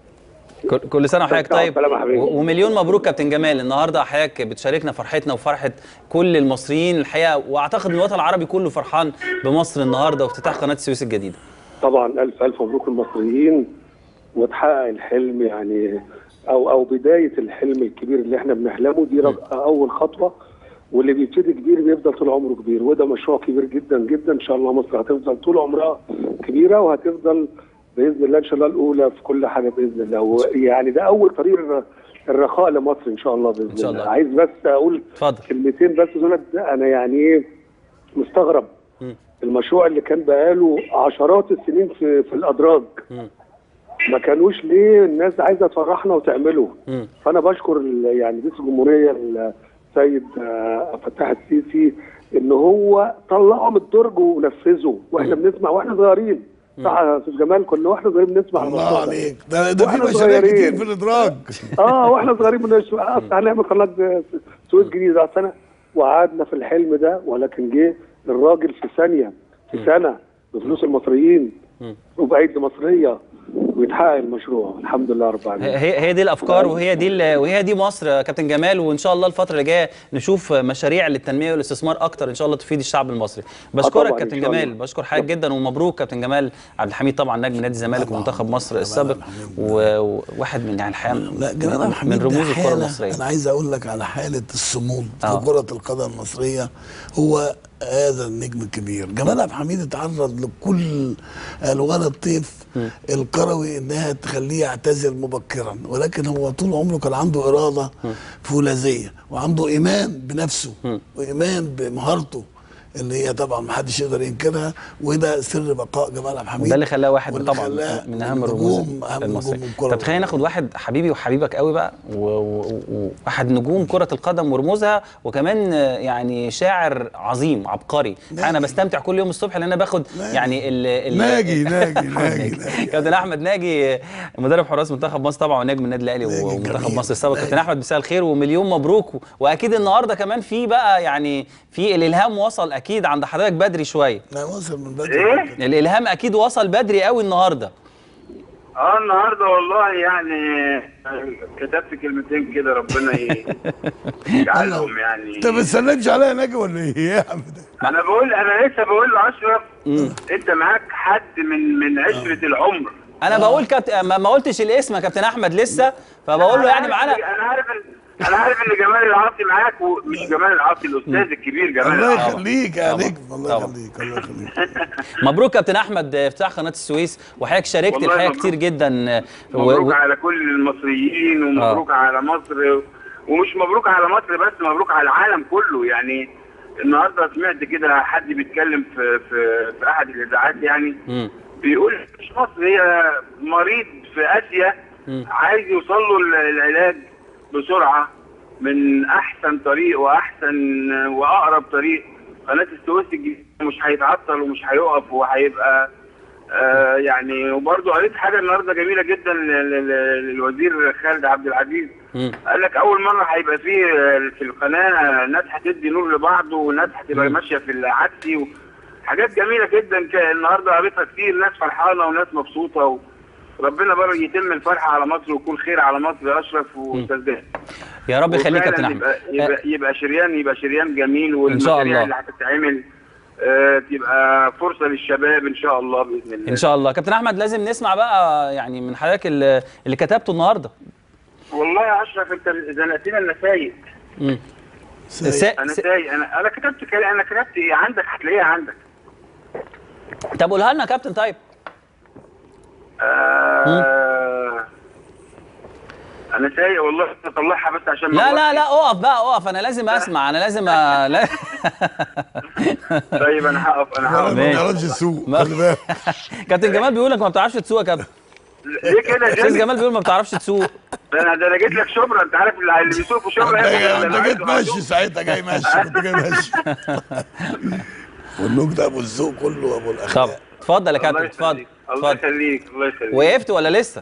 كل- كل سنه وحضرتك بالصحة طيب والسلامة يا حبيبي. و- ومليون مبروك كابتن جمال النهارده حضرتك بتشاركنا فرحتنا وفرحه كل المصريين الحقيقه واعتقد ان الوطن العربي كله فرحان بمصر النهارده وافتتاح قناه السويس الجديده طبعا الف الف مبروك المصريين وتحقق الحلم يعني او او بدايه الحلم الكبير اللي احنا بنحلمه دي رج- اول خطوه واللي بيبتدي كبير بيفضل طول عمره كبير وده مشروع كبير جدا جدا ان شاء الله مصر هتفضل طول عمرها كبيره وهتفضل باذن الله ان شاء الله الاولى في كل حاجه باذن الله ويعني ده اول طريق الر- الرخاء لمصر ان شاء الله باذن إن شاء الله الله. عايز بس اقول اتفضل كلمتين بس دولت انا يعني ايه مستغرب مم. المشروع اللي كان بقاله عشرات السنين في في الادراج مم. ما كانوش ليه الناس عايزه تفرحنا وتعمله مم. فانا بشكر ال- يعني رئيس الجمهوريه السيد آه، فتاح السيسي ان هو طلعه من الدرج ونفذه واحنا بنسمع واحنا صغيرين صح يا استاذ جمال كنا واحنا صغيرين بنسمع الله الموضوع ده. عليك ده ده في وإحنا مشاريع صغيرين. كتير في الادراج اه واحنا صغيرين بنش اصل هنعمل قناه سويس جديده سنه وقعدنا في الحلم ده ولكن جه الراجل في ثانيه في سنه بفلوس المصريين وبأيدي مصريه ويتحقق المشروع الحمد لله رب العالمين هي هي دي الافكار وهي دي ال- وهي دي مصر يا كابتن جمال وان شاء الله الفتره اللي جايه نشوف مشاريع للتنميه والاستثمار اكتر ان شاء الله تفيد الشعب المصري بشكرك طبعاً، إن كابتن شاء الله. جمال بشكر حضرتك جدا ومبروك كابتن جمال عبد الحميد طبعا نجم نادي الزمالك طبعاً. ومنتخب مصر طبعاً السابق الحميد. و- وواحد من يعني الحقيقه لا جمال عبد من الحميد ده رموز الكره حالة المصريه انا عايز اقول لك على حاله الصمود آه. في كره القدم المصريه هو هذا النجم الكبير جمال عبد الحميد اتعرض لكل الوان الطيف الكروي انها تخليه يعتزل مبكرا ولكن هو طول عمره كان عنده اراده فولاذيه وعنده ايمان بنفسه وايمان بمهارته اللي هي طبعا ما حدش يقدر ينكرها وده سر بقاء جمال عبد الحميد وده اللي خلاه واحد واللي طبعا خلاه من اهم الرموز نجوم- اهم المصريه نجوم الكره طب خلينا ناخد واحد حبيبي وحبيبك قوي بقى و- و- و- واحد نجوم كره القدم ورموزها وكمان آه، يعني شاعر عظيم عبقري ناجي. انا بستمتع كل يوم الصبح لان انا باخد ناجي. يعني ال ال ناجي ناجي ناجي ناجي كابتن احمد ناجي مدرب حراس منتخب مصر طبعا ونجم النادي الاهلي ناجي ومنتخب جميل. مصر السابق ناجي. كابتن احمد مساء الخير ومليون مبروك و- واكيد النهارده كمان في بقى يعني في الالهام وصل اكيد عند حضرتك بدري شويه لا وصل من بدري الالهام اكيد وصل بدري قوي النهارده اه النهارده والله يعني كتبت كلمتين كده ربنا ي- يجعلهم يعني انت ما بتسلمش عليا ناجي ولا ايه يا عم ده انا بقول انا لسه بقول له اشرف انت معاك حد من من عشره العمر انا بقول كابت... ما ما قلتش الاسم يا كابتن احمد لسه فبقول له أنا يعني عارف معانا إن- انا عارف ان انا عارف ان جمال العاطي معاك ومش جمال العاطي الاستاذ الكبير جمال الله العاطي يخليك يا نجم الله طبعا. يخليك الله يخليك مبروك كابتن احمد افتتاح قناه السويس وحضرتك شاركت والله الحقيقه مبروك. كتير جدا و... مبروك و... على كل المصريين ومبروك على مصر ومش مبروك على مصر بس مبروك على العالم كله يعني النهارده سمعت كده حد بيتكلم في في في احد الاذاعات يعني مم. بيقول مش مصر هي مريض في اسيا عايز يوصل له ال- العلاج بسرعه من احسن طريق واحسن واقرب طريق قناه السويس الجديدة مش هيتعطل ومش هيقف وهيبقى آه يعني وبرضه قريت حاجه النهارده جميله جدا لل- لل- للوزير خالد عبد العزيز مم. قال لك اول مره هيبقى فيه في القناه ناس هتدي نور لبعض وناس هتبقى ماشيه في العكسي و- حاجات جميله جدا ك- النهارده قريتها كتير ناس فرحانه وناس مبسوطه و... ربنا بقى يتم الفرحه على مصر ويكون خير على مصر يا اشرف واستاذ جاد يا رب يخليك يا وفعلاً كابتن احمد يبقى, يبقى, يبقى شريان يبقى شريان جميل شاء والمشاريع الله. اللي هتتعمل آه تبقى فرصه للشباب ان شاء الله باذن الله ان شاء الله كابتن احمد لازم نسمع بقى يعني من حضرتك اللي, اللي كتبته النهارده والله يا اشرف انت زنقتنا انا سايق مم. سايق. سا... انا سا... سايق انا انا كتبت كلام انا كتبت ايه عندك هتلاقيها عندك طب قولها لنا يا كابتن طيب آه انا سايق والله اطلعها بس عشان ما لا لا أغلطش. لا اقف بقى اقف انا لازم اسمع انا لازم أ... لا... طيب انا هقف انا انا هقف ما ماشي. بيعرفش يسوق ما- خلي بالك كابتن جمال بيقول لك ما بتعرفش تسوق يا كابتن ليه كده يا استاذ جمال جمال بيقول ما بتعرفش تسوق ده انا ده انا جيت لك شبرا انت عارف اللي اللي بيسوق في شبرا انت ياخد اللي انت جيت عايزه ماشي معدوم. ساعتها جاي ماشي كنت جاي ماشي والنوك ده ابو الذوق كله وابو طب الاخلاق اتفضل يا الله كابتن اتفضل يخليك الله اتفضل يخليك الله يخليك وقفت ولا لسه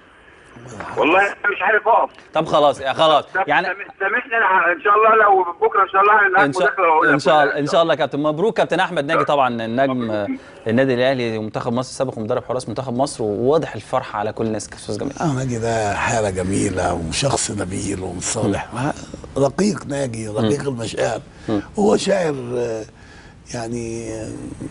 والله انا مش عارف اقف طب خلاص يا خلاص طب يعني سامح- سامحني انا ان شاء الله لو بكره ان شاء الله هنعمل ان شاء مداخله واقول ان لك شاء الله كلها. ان شاء الله يا كابتن مبروك كابتن احمد ناجي طبعا النجم آه، النادي الاهلي ومنتخب مصر السابق ومدرب حراس منتخب مصر وواضح الفرحه على كل الناس استاذ جمال اه ناجي ده حاله جميله وشخص نبيل وصالح رقيق ناجي رقيق المشاعر هو شاعر آه، يعني آه،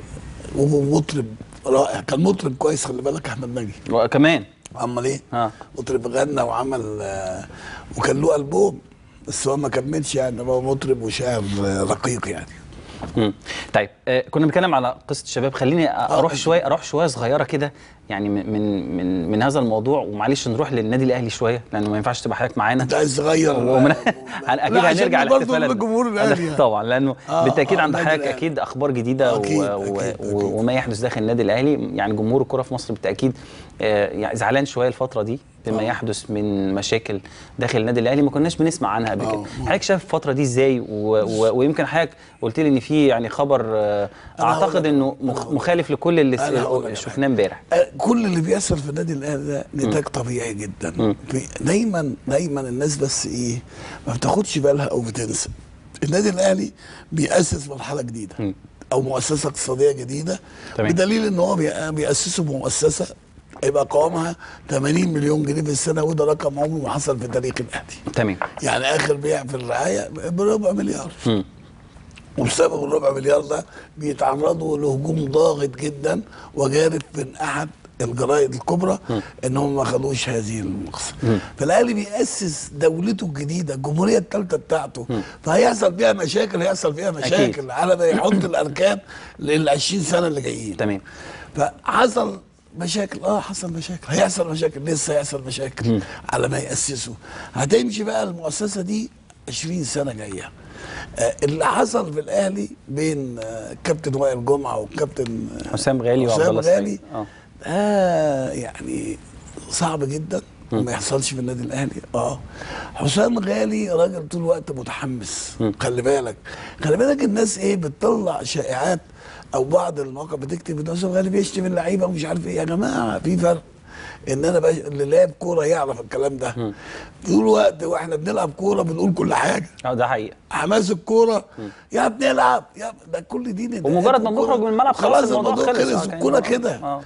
ومطرب رائع كان مطرب كويس خلي بالك احمد ناجي وكمان امال ايه؟ اه مطرب غنى وعمل آه، وكان له البوم بس هو ما كملش يعني هو مطرب وشاعر آه، رقيق يعني مم. طيب آه كنا بنتكلم على قصه الشباب خليني اروح آه. شويه اروح شويه صغيره كده يعني من من من, من هذا الموضوع ومعلش نروح للنادي الاهلي شويه لانه ما ينفعش تبقى حضرتك معانا انت عايز تغير ومن... آه، اكيد لا، عشان هنرجع برضه لاحتفالات لجمهور الأهلي يعني. طبعا لانه آه، بالتاكيد آه، عند النادي حضرتك الأهلي. اكيد اخبار جديده أكيد، و... أكيد، و... أكيد. و... وما يحدث داخل النادي الاهلي يعني جمهور الكره في مصر بالتاكيد آه، يعني زعلان شويه الفتره دي بما آه. يحدث من مشاكل داخل النادي الاهلي ما كناش بنسمع عنها قبل آه، كده آه. حضرتك شايف الفتره دي ازاي و... و... ويمكن حضرتك قلت لي ان في يعني خبر آه، أنا هقول اعتقد لك- انه أنا مخ... هقول لك. مخالف لكل اللي أنا هقول لك س... شفناه امبارح آه، كل اللي بيحصل في النادي الاهلي ده نتاج طبيعي جدا في- دايما دايما الناس بس ايه ما بتاخدش بالها او بتنسى النادي الاهلي بيأسس مرحله جديده مم. او مؤسسه اقتصاديه جديده تمام. بدليل ان هو بي- بيأسسه بمؤسسه يبقى قوامها 80 مليون جنيه في السنه وده رقم عمره ما حصل في تاريخ الاهلي تمام يعني اخر بيع في الرعايه بربع مليار مم. وبسبب الربع مليار ده بيتعرضوا لهجوم ضاغط جدا وجارف من احد الجرائد الكبرى ان هم ما خدوش هذه المقصه فالاهلي بياسس دولته الجديده الجمهوريه الثالثه بتاعته فهيحصل فيها مشاكل هيحصل فيها مشاكل على ما يحط الاركان لل 20 سنه اللي جايين تمام فحصل مشاكل اه حصل مشاكل هيحصل مشاكل لسه هيحصل مشاكل على ما يأسسوا هتمشي بقى المؤسسة دي 20 سنة جاية آه اللي حصل في الأهلي بين آه كابتن وائل جمعة وكابتن آه حسام غالي وعبد حسام الله غالي السعيد. اه آه يعني صعب جدا وما يحصلش في النادي الاهلي اه حسام غالي راجل طول الوقت متحمس خلي بالك خلي بالك الناس ايه بتطلع شائعات او بعض المواقع بتكتب ان حسام غالي بيشتم اللعيبه ومش عارف ايه يا جماعه في فرق ان انا بش... اللي لعب كوره يعرف الكلام ده طول الوقت واحنا بنلعب كوره بنقول كل حاجه اه ده حقيقه حماس الكوره يا بنلعب يا ده كل دي نداءات ومجرد ما الكورة. بنخرج من الملعب خلاص خلاص الموضوع الموضوع خلص. خلص آه، كان الكوره الموضوع- كده آه.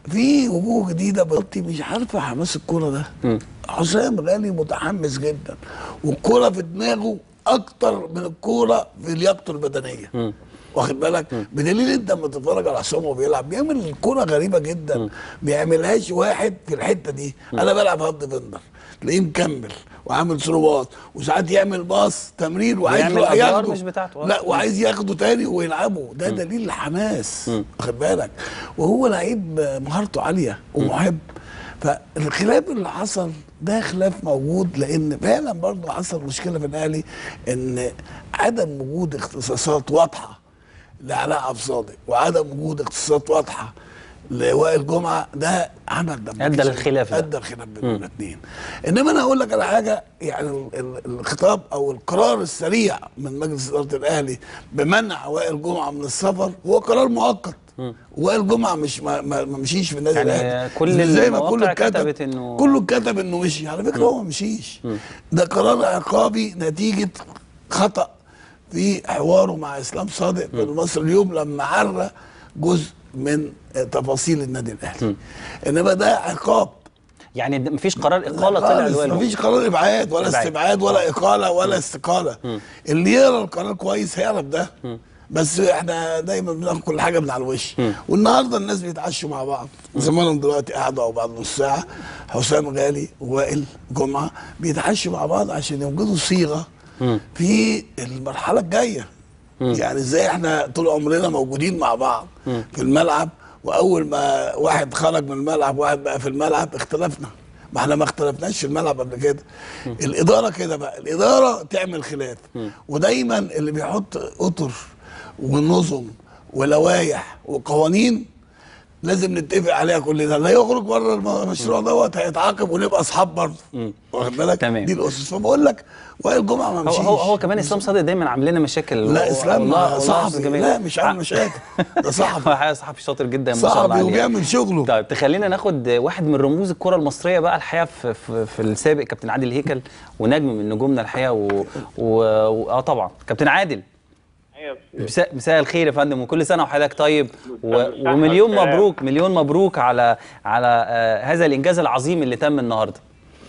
في وجوه جديده بطي مش عارفه حماس الكوره ده مم. حسام غالي متحمس جدا والكوره في دماغه اكتر من الكوره في لياقته البدنيه مم. واخد بالك بدليل انت لما تتفرج على حسام وهو بيلعب بيعمل كوره غريبه جدا بيعملهاش واحد في الحته دي انا بلعب هارد فندر تلاقيه مكمل وعامل ثروات وساعات يعمل باص تمرير وعايز بيعمل يروح أدوار ياخده مش بتاعته. لا وعايز ياخده تاني ويلعبه ده دليل الحماس واخد بالك وهو لعيب مهارته عاليه ومحب فالخلاف اللي حصل ده خلاف موجود لان فعلا برضه حصل مشكله في الاهلي ان عدم وجود اختصاصات واضحه لعلاء عبد الصادق وعدم وجود اختصاصات واضحه لوائل جمعه ده عمل ده أدى للخلاف ده. ادى الخلاف بين الاثنين انما انا اقول لك على حاجه يعني ال- ال- الخطاب او القرار السريع من مجلس اداره الاهلي بمنع وائل جمعه من السفر هو قرار مؤقت وائل جمعه مش ما, ما ما مشيش في النادي يعني الاهلي كل زي ما المواقع كله كتب كتبت إنه- كله كتب انه مشي على فكره هو ما مشيش ده قرار عقابي نتيجه خطا في حواره مع اسلام صادق في مصر اليوم لما عرى جزء من تفاصيل النادي الاهلي انما ده عقاب يعني د- مفيش قرار اقاله طلع خالص لوائل مفيش قرار ابعاد ولا إبعاد. استبعاد ولا اقاله ولا استقاله اللي يقرا القرار كويس هيعرف ده بس احنا دايما بناخد كل حاجه من على الوش والنهارده الناس بيتعشوا مع بعض زمانهم دلوقتي قاعده او بعد نص ساعه حسام غالي ووائل جمعه بيتعشوا مع بعض عشان يوجدوا صيغه في المرحله الجايه يعني ازاي احنا طول عمرنا موجودين مع بعض في الملعب واول ما واحد خرج من الملعب واحد بقى في الملعب اختلفنا ما احنا ما اختلفناش في الملعب قبل كده الاداره كده بقى الاداره تعمل خلاف ودايما اللي بيحط اطر ونظم ولوائح وقوانين لازم نتفق عليها كلنا لا يخرج بره المشروع دوت هيتعاقب ونبقى اصحاب برضه واخد بالك تمام. دي الاسس فبقول لك وائل جمعه ما هو مشيش هو, هو كمان اسلام صادق دايما عامل لنا مشاكل لا و- اسلام والله- والله صاحبي أستاذ جميل. لا مش عامل مشاكل ده صاحبي هو حقيقة صحفي شاطر جدا ما شاء الله صاحبي عليه وبيعمل شغله طيب تخلينا ناخد واحد من رموز الكره المصريه بقى الحقيقه في, في, في السابق كابتن عادل هيكل ونجم من نجومنا الحقيقه و, و... و... اه طبعا كابتن عادل مساء مساء الخير يا فندم وكل سنه وحضرتك طيب و... بالصحة ومليون والسلامة. مبروك مليون مبروك على على آه هذا الانجاز العظيم اللي تم النهارده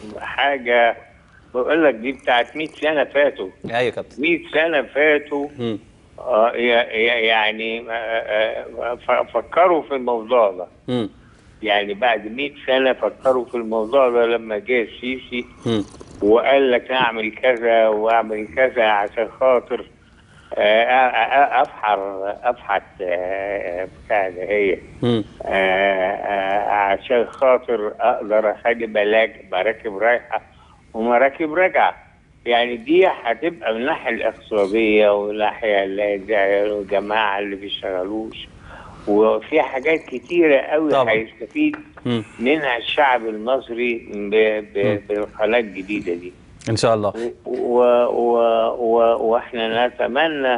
حاجه بقول لك دي بتاعت 100 سنه فاتوا ايوه يا كابتن 100 سنه فاتوا مم. آه يا- يا- يعني آه، آه، ف- فكروا في الموضوع ده مم. يعني بعد 100 سنه فكروا في الموضوع ده لما جه السيسي مم. وقال لك اعمل كذا واعمل كذا عشان خاطر آه، آه، آه، افحر افحت آه، بتاع ده هي مم. آه، آه، عشان خاطر اقدر اخلي بلاك مراكب رايحه ومراكب راجعه يعني دي هتبقى من الناحيه الاقتصاديه والناحيه ال- الجماعه اللي بيشتغلوش وفي حاجات كتيره قوي طبعا. هيستفيد مم. منها الشعب المصري ب- ب- بالقناه الجديده دي ان شاء الله و و و واحنا نتمنى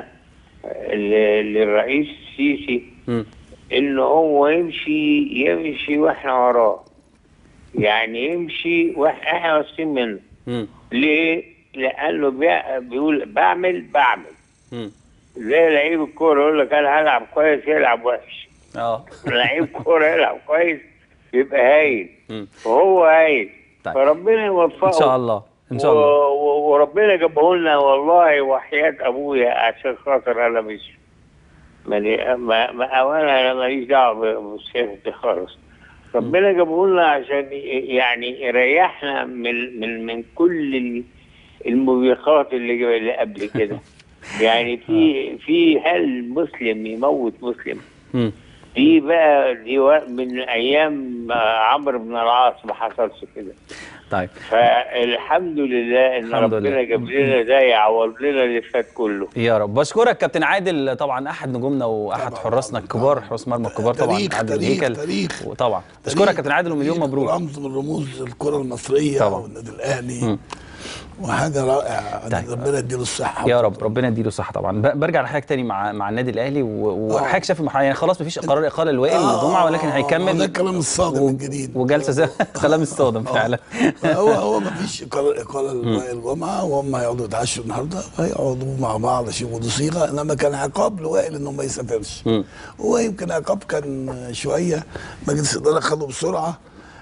ل- للرئيس السيسي مم. ان هو يمشي يمشي واحنا وراه يعني يمشي واحنا واثقين منه مم. ليه؟ لانه بي- بيقول بعمل بعمل مم. زي لعيب الكوره يقول لك انا هلعب كويس يلعب وحش اه لعيب كوره يلعب كويس يبقى هايل مم. وهو هايل طيب. فربنا يوفقه ان شاء الله ان شاء و- الله و- وربنا جابه لنا والله وحياة ابويا عشان خاطر انا مش ماني ما ما اولا انا ماليش دعوه بالسياسه دي خالص ربنا جابه لنا عشان ي- يعني يريحنا من من من كل ال- الموبقات اللي جا- اللي قبل كده يعني في في هل مسلم يموت مسلم مم. دي بقى دي و- من ايام آه، عمرو بن العاص ما حصلش كده طيب فالحمد لله ان الحمد ربنا لله. جاب لنا ده يعوض لنا اللي فات كله يا رب بشكرك كابتن عادل طبعا احد نجومنا واحد حراسنا الكبار حراس مرمى الكبار طبعا تاريخ عادل تاريخ هيكل تاريخ وطبعا بشكرك كابتن عادل ومليون تاريخ مبروك رمز من رموز الكره المصريه طبعا. والنادي الاهلي مم. وحاجه رائعه طيب. ربنا يديله الصحه يا رب ربنا يديله صحه طبعا ب- برجع لحضرتك تاني مع مع النادي الاهلي و- وحضرتك شايف المرحله يعني خلاص مفيش قرار اقاله لوائل آه، الجمعه ولكن آه، هيكمل ده الكلام الصادم و- الجديد. وجلسه زي كلام الصادم فعلا هو هو ما فيش قرار اقاله لوائل الجمعه وهم هيقعدوا يتعشوا النهارده هيقعدوا مع بعض يشوفوا صيغه انما كان عقاب لوائل انه ما يسافرش هو يمكن عقاب كان شويه مجلس الاداره خده بسرعه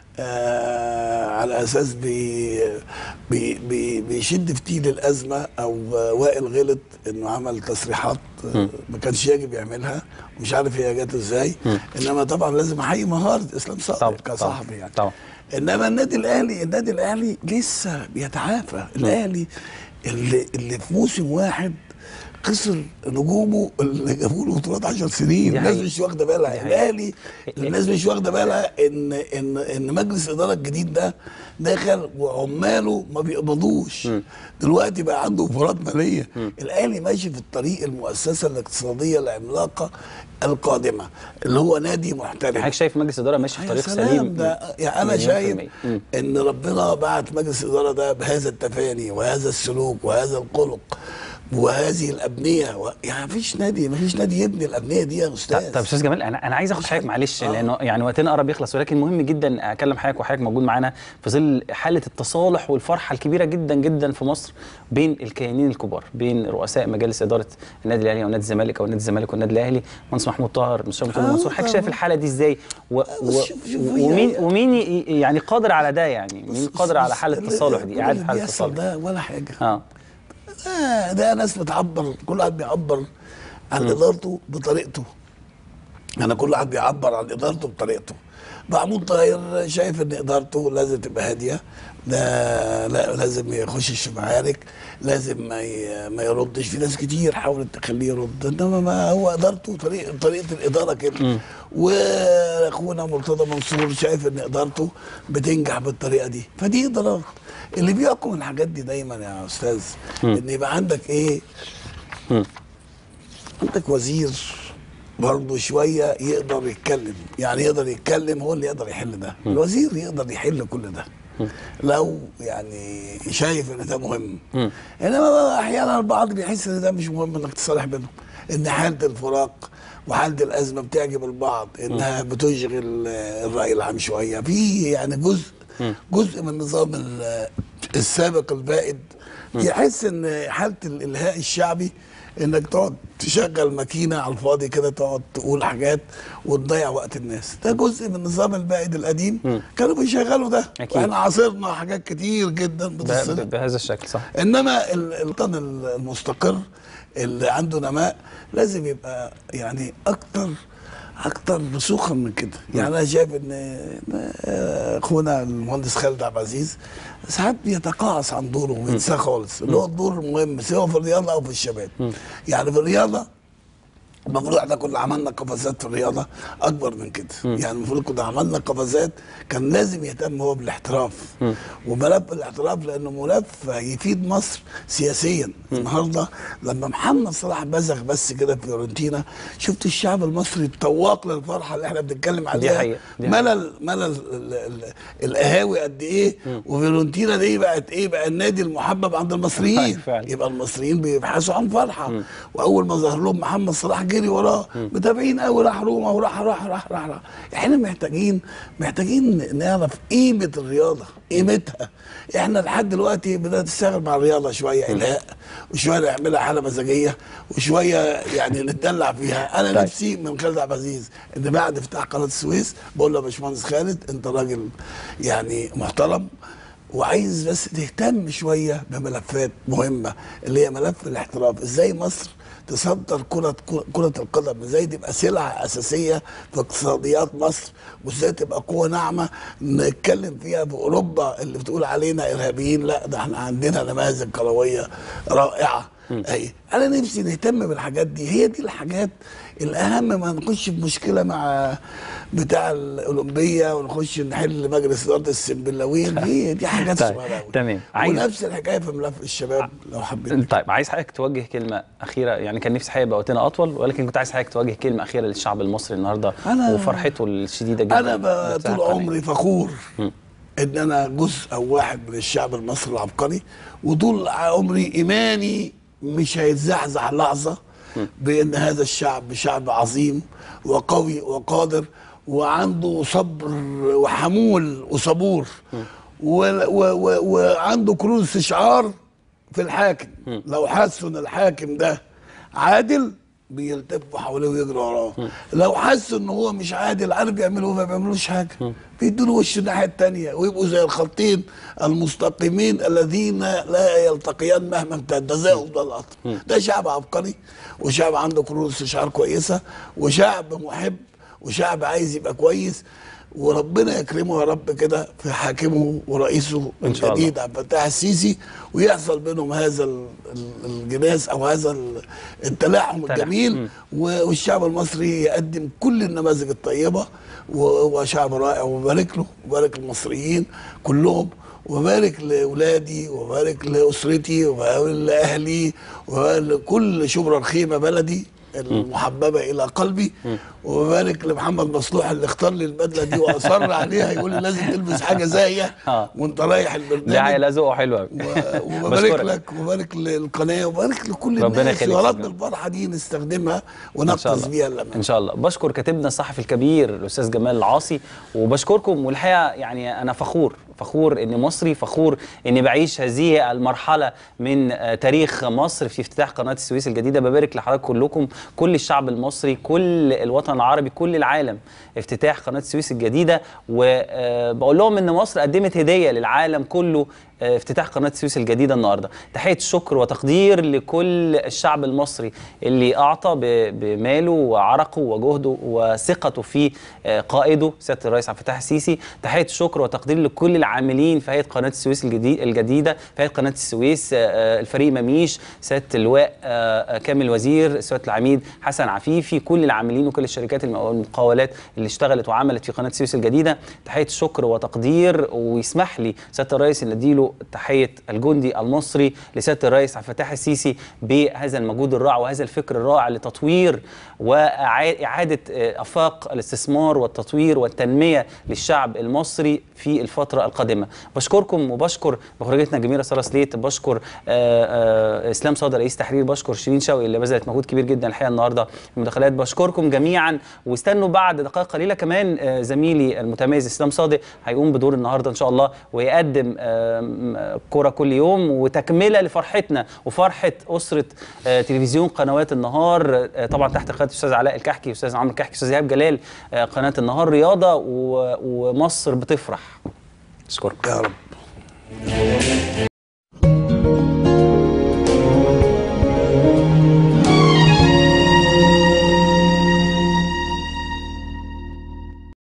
آه على اساس بي بي بي بيشد في تيل الازمه او آه، وائل غلط انه عمل تصريحات آه، ما كانش يجب يعملها ومش عارف هي جت ازاي انما طبعا لازم احيي مهاره اسلام صقر كصحفي يعني طبعا انما النادي الاهلي النادي الاهلي لسه بيتعافى الاهلي اللي اللي في موسم واحد خسر نجومه اللي جابوا له بطولات 10 سنين دي الناس حقيقة. مش واخده بالها دي حقيقة. الاهلي الناس مش واخده بالها ان ان ان مجلس الاداره الجديد ده دخل وعماله ما بيقبضوش دلوقتي بقى عنده وفرات ماليه الاهلي ماشي في الطريق المؤسسه الاقتصاديه العملاقه القادمه اللي هو نادي محترم حضرتك شايف مجلس الاداره ماشي في يا طريق سلام سليم ده يعني انا مليون في شايف المية. مم. ان ربنا بعت مجلس الاداره ده بهذا التفاني وهذا السلوك وهذا الخلق وهذه الابنيه و... يعني مفيش نادي مفيش نادي يبني الابنيه دي يا استاذ طب استاذ جمال انا انا عايز اخد حضرتك معلش لانه يعني وقتنا قرب يخلص ولكن مهم جدا اكلم حضرتك وحضرتك موجود معانا في ظل حاله التصالح والفرحه الكبيره جدا جدا في مصر بين الكيانين الكبار بين رؤساء مجالس اداره النادي الاهلي ونادي الزمالك او نادي الزمالك والنادي الاهلي مهندس محمود طاهر مستشار محمود آه، منصور حضرتك شايف طبعا. الحاله دي ازاي و و شوف- شوف هي- ومين ومين ي- يعني قادر على ده يعني مين بص- قادر على بص- حاله اللي- التصالح دي كل اعاده اللي حاله بيحصل التصالح ده ولا حاجه اه آه ده ناس بتعبر كل واحد بيعبر عن ادارته بطريقته انا كل واحد بيعبر عن ادارته بطريقته محمود طاهر شايف ان ادارته لازم تبقى هاديه لا, لا لازم ما يخشش في معارك لازم ما ي- ما يردش في ناس كتير حاولت تخليه يرد انما ما هو ادارته طريقه طريقه الاداره كده واخونا مرتضى منصور شايف ان ادارته بتنجح بالطريقه دي فدي ادارات اللي بيحكم الحاجات دي دايما يا استاذ ان يبقى عندك ايه عندك وزير برضه شويه يقدر يتكلم يعني يقدر يتكلم هو اللي يقدر يحل ده الوزير يقدر يحل كل ده لو يعني شايف ان ده مهم انما بقى احيانا البعض بيحس ان ده مش مهم انك تصالح بينهم ان حاله الفراق وحاله الازمه بتعجب البعض انها بتشغل آه، الراي العام شويه في يعني جزء جزء من النظام ال- السابق البائد يحس ان حاله الالهاء الشعبي انك تقعد تشغل ماكينه على الفاضي كده تقعد تقول حاجات وتضيع وقت الناس ده جزء من النظام البائد القديم كانوا بيشغلوا ده أكيد. واحنا عاصرنا حاجات كتير جدا ب- بتصل ب- بهذا الشكل صح انما ال- الوطن المستقر اللي عنده نماء لازم يبقى يعني اكتر اكتر رسوخا من كده يعني انا شايف ان إن اخونا المهندس خالد عبد العزيز ساعات بيتقاعس عن دوره وبينساه خالص اللي هو الدور المهم سواء في الرياضه او في الشباب يعني في الرياضه المفروض احنا كنا عملنا قفزات في الرياضه اكبر من كده يعني المفروض كنا عملنا قفزات كان لازم يهتم هو بالاحتراف وملف الاحتراف لانه ملف يفيد مصر سياسيا النهارده لما محمد صلاح بزغ بس كده في فيورنتينا شفت الشعب المصري اتطوق للفرحه اللي احنا بنتكلم عليها حقيقة، دي ملل ملل ال- ال- القهاوي قد ايه وفيورنتينا دي بقت ايه بقى النادي المحبب عند المصريين فعلا. يبقى المصريين بيبحثوا عن فرحه واول ما ظهر لهم محمد صلاح جري وراه متابعين قوي راح روما وراح راح راح راح, راح. احنا محتاجين محتاجين نعرف قيمه الرياضه قيمتها احنا لحد دلوقتي بدات تشتغل مع الرياضه شويه الهاء وشويه نعملها حاله مزاجيه وشويه يعني نتدلع فيها انا طيب. نفسي من خالد عبد العزيز ان بعد افتتاح قناه السويس بقول له يا باشمهندس خالد انت راجل يعني محترم وعايز بس تهتم شويه بملفات مهمه اللي هي ملف الاحتراف ازاي مصر تصدر كرة كرة القدم ازاي تبقى سلعة أساسية في اقتصاديات مصر وازاي تبقى قوة ناعمة نتكلم فيها في أوروبا اللي بتقول علينا إرهابيين لا ده احنا عندنا نماذج كروية رائعة اي انا نفسي نهتم بالحاجات دي هي دي الحاجات الاهم ما نخش في مشكله مع بتاع الاولمبيه ونخش نحل مجلس اداره السنبلاوين هي دي حاجات طيب، صغيره قوي تمام. عايز- ونفس الحكايه في ملف الشباب لو حبيت طيب عايز حضرتك توجه كلمه اخيره يعني كان نفسي حقيقه يبقى وقتنا اطول ولكن كنت عايز حضرتك توجه كلمه اخيره للشعب المصري النهارده أنا- وفرحته الشديده جدا انا ب- بافتتاح طول القناة. عمري فخور ان انا جزء او واحد من الشعب المصري العبقري وطول عمري ايماني مش هيتزحزح لحظه بان هذا الشعب شعب عظيم وقوي وقادر وعنده صبر وحمول وصبور و- و- و- وعنده كروز استشعار في الحاكم لو حسوا ان الحاكم ده عادل بيلتفوا حواليه ويجروا وراه لو حسوا ان هو مش عادل عارف بيعملوا ما بيعملوش حاجه بيدوا له وش الناحيه الثانيه ويبقوا زي الخطين المستقيمين الذين لا يلتقيان مهما امتد ده زي ده القطر ده شعب عبقري وشعب عنده كروز استشعار كويسه وشعب محب وشعب عايز يبقى كويس وربنا يكرمه يا رب كده في حاكمه ورئيسه إن شاء الله. الجديد عبد الفتاح السيسي ويحصل بينهم هذا ال- ال- الجناس او هذا ال- التلاحم تلاحم. الجميل مم. و- والشعب المصري يقدم كل النماذج الطيبه وهو شعب رائع وبارك له وبارك المصريين كلهم وبارك لاولادي وبارك لاسرتي وبارك لاهلي وبارك لكل شبرا الخيمه بلدي المحببه الى قلبي وبارك لمحمد مصلوح اللي اختار لي البدله دي واصر عليها يقول لي لازم تلبس حاجه زيها آه. وانت رايح لا البرنامج لا ذوقه حلو قوي و- وبارك لك وبارك للقناه وبارك لكل ربنا الناس يخليك يا يا رب فندم. الفرحه دي نستخدمها ان شاء ونقفز الله بيها الامام ان شاء الله بشكر كاتبنا الصحفي الكبير الاستاذ جمال العاصي وبشكركم والحقيقه يعني انا فخور فخور اني مصري فخور اني بعيش هذه المرحله من آه، تاريخ مصر في افتتاح قناه السويس الجديده ببارك لحضراتكم كلكم كل الشعب المصري كل الوطن العربي كل العالم افتتاح قناه السويس الجديده وبقول لهم ان مصر قدمت هديه للعالم كله آه، افتتاح قناه السويس الجديده النهارده تحيه شكر وتقدير لكل الشعب المصري اللي اعطى ب- بماله وعرقه وجهده وثقته في آه، قائده سياده الرئيس عبد الفتاح السيسي تحيه شكر وتقدير لكل العاملين في هيئه قناه السويس الجديد الجديده في هيئه قناه السويس آه، آه، الفريق مميش سياده اللواء آه، آه، كامل وزير سياده العميد حسن عفيفي كل العاملين وكل الشركات الم- والمقاولات اللي اشتغلت وعملت في قناه السويس الجديده تحيه شكر وتقدير ويسمح لي سياده الرئيس ان اديله تحيه الجندي المصري لسياده الرئيس عبد الفتاح السيسي بهذا المجهود الرائع وهذا الفكر الرائع لتطوير واعاده آه، افاق الاستثمار والتطوير والتنميه للشعب المصري في الفتره القادمه بشكركم وبشكر مخرجتنا جميله ساره سليت بشكر آه، آه، اسلام صادر رئيس تحرير بشكر شيرين شوقي اللي بذلت مجهود كبير جدا الحقيقه النهارده في المداخلات بشكركم جميعا واستنوا بعد دقائق قليله كمان آه، زميلي المتميز اسلام صادق هيقوم بدور النهارده ان شاء الله ويقدم آم، كرة كل يوم وتكمله لفرحتنا وفرحه اسره آه، تلفزيون قنوات النهار آه، طبعا تحت قياده الاستاذ علاء الكحكي استاذ عمرو الكحكي استاذ ايهاب جلال آه، قناه النهار رياضه و- ومصر بتفرح اشكركم يا رب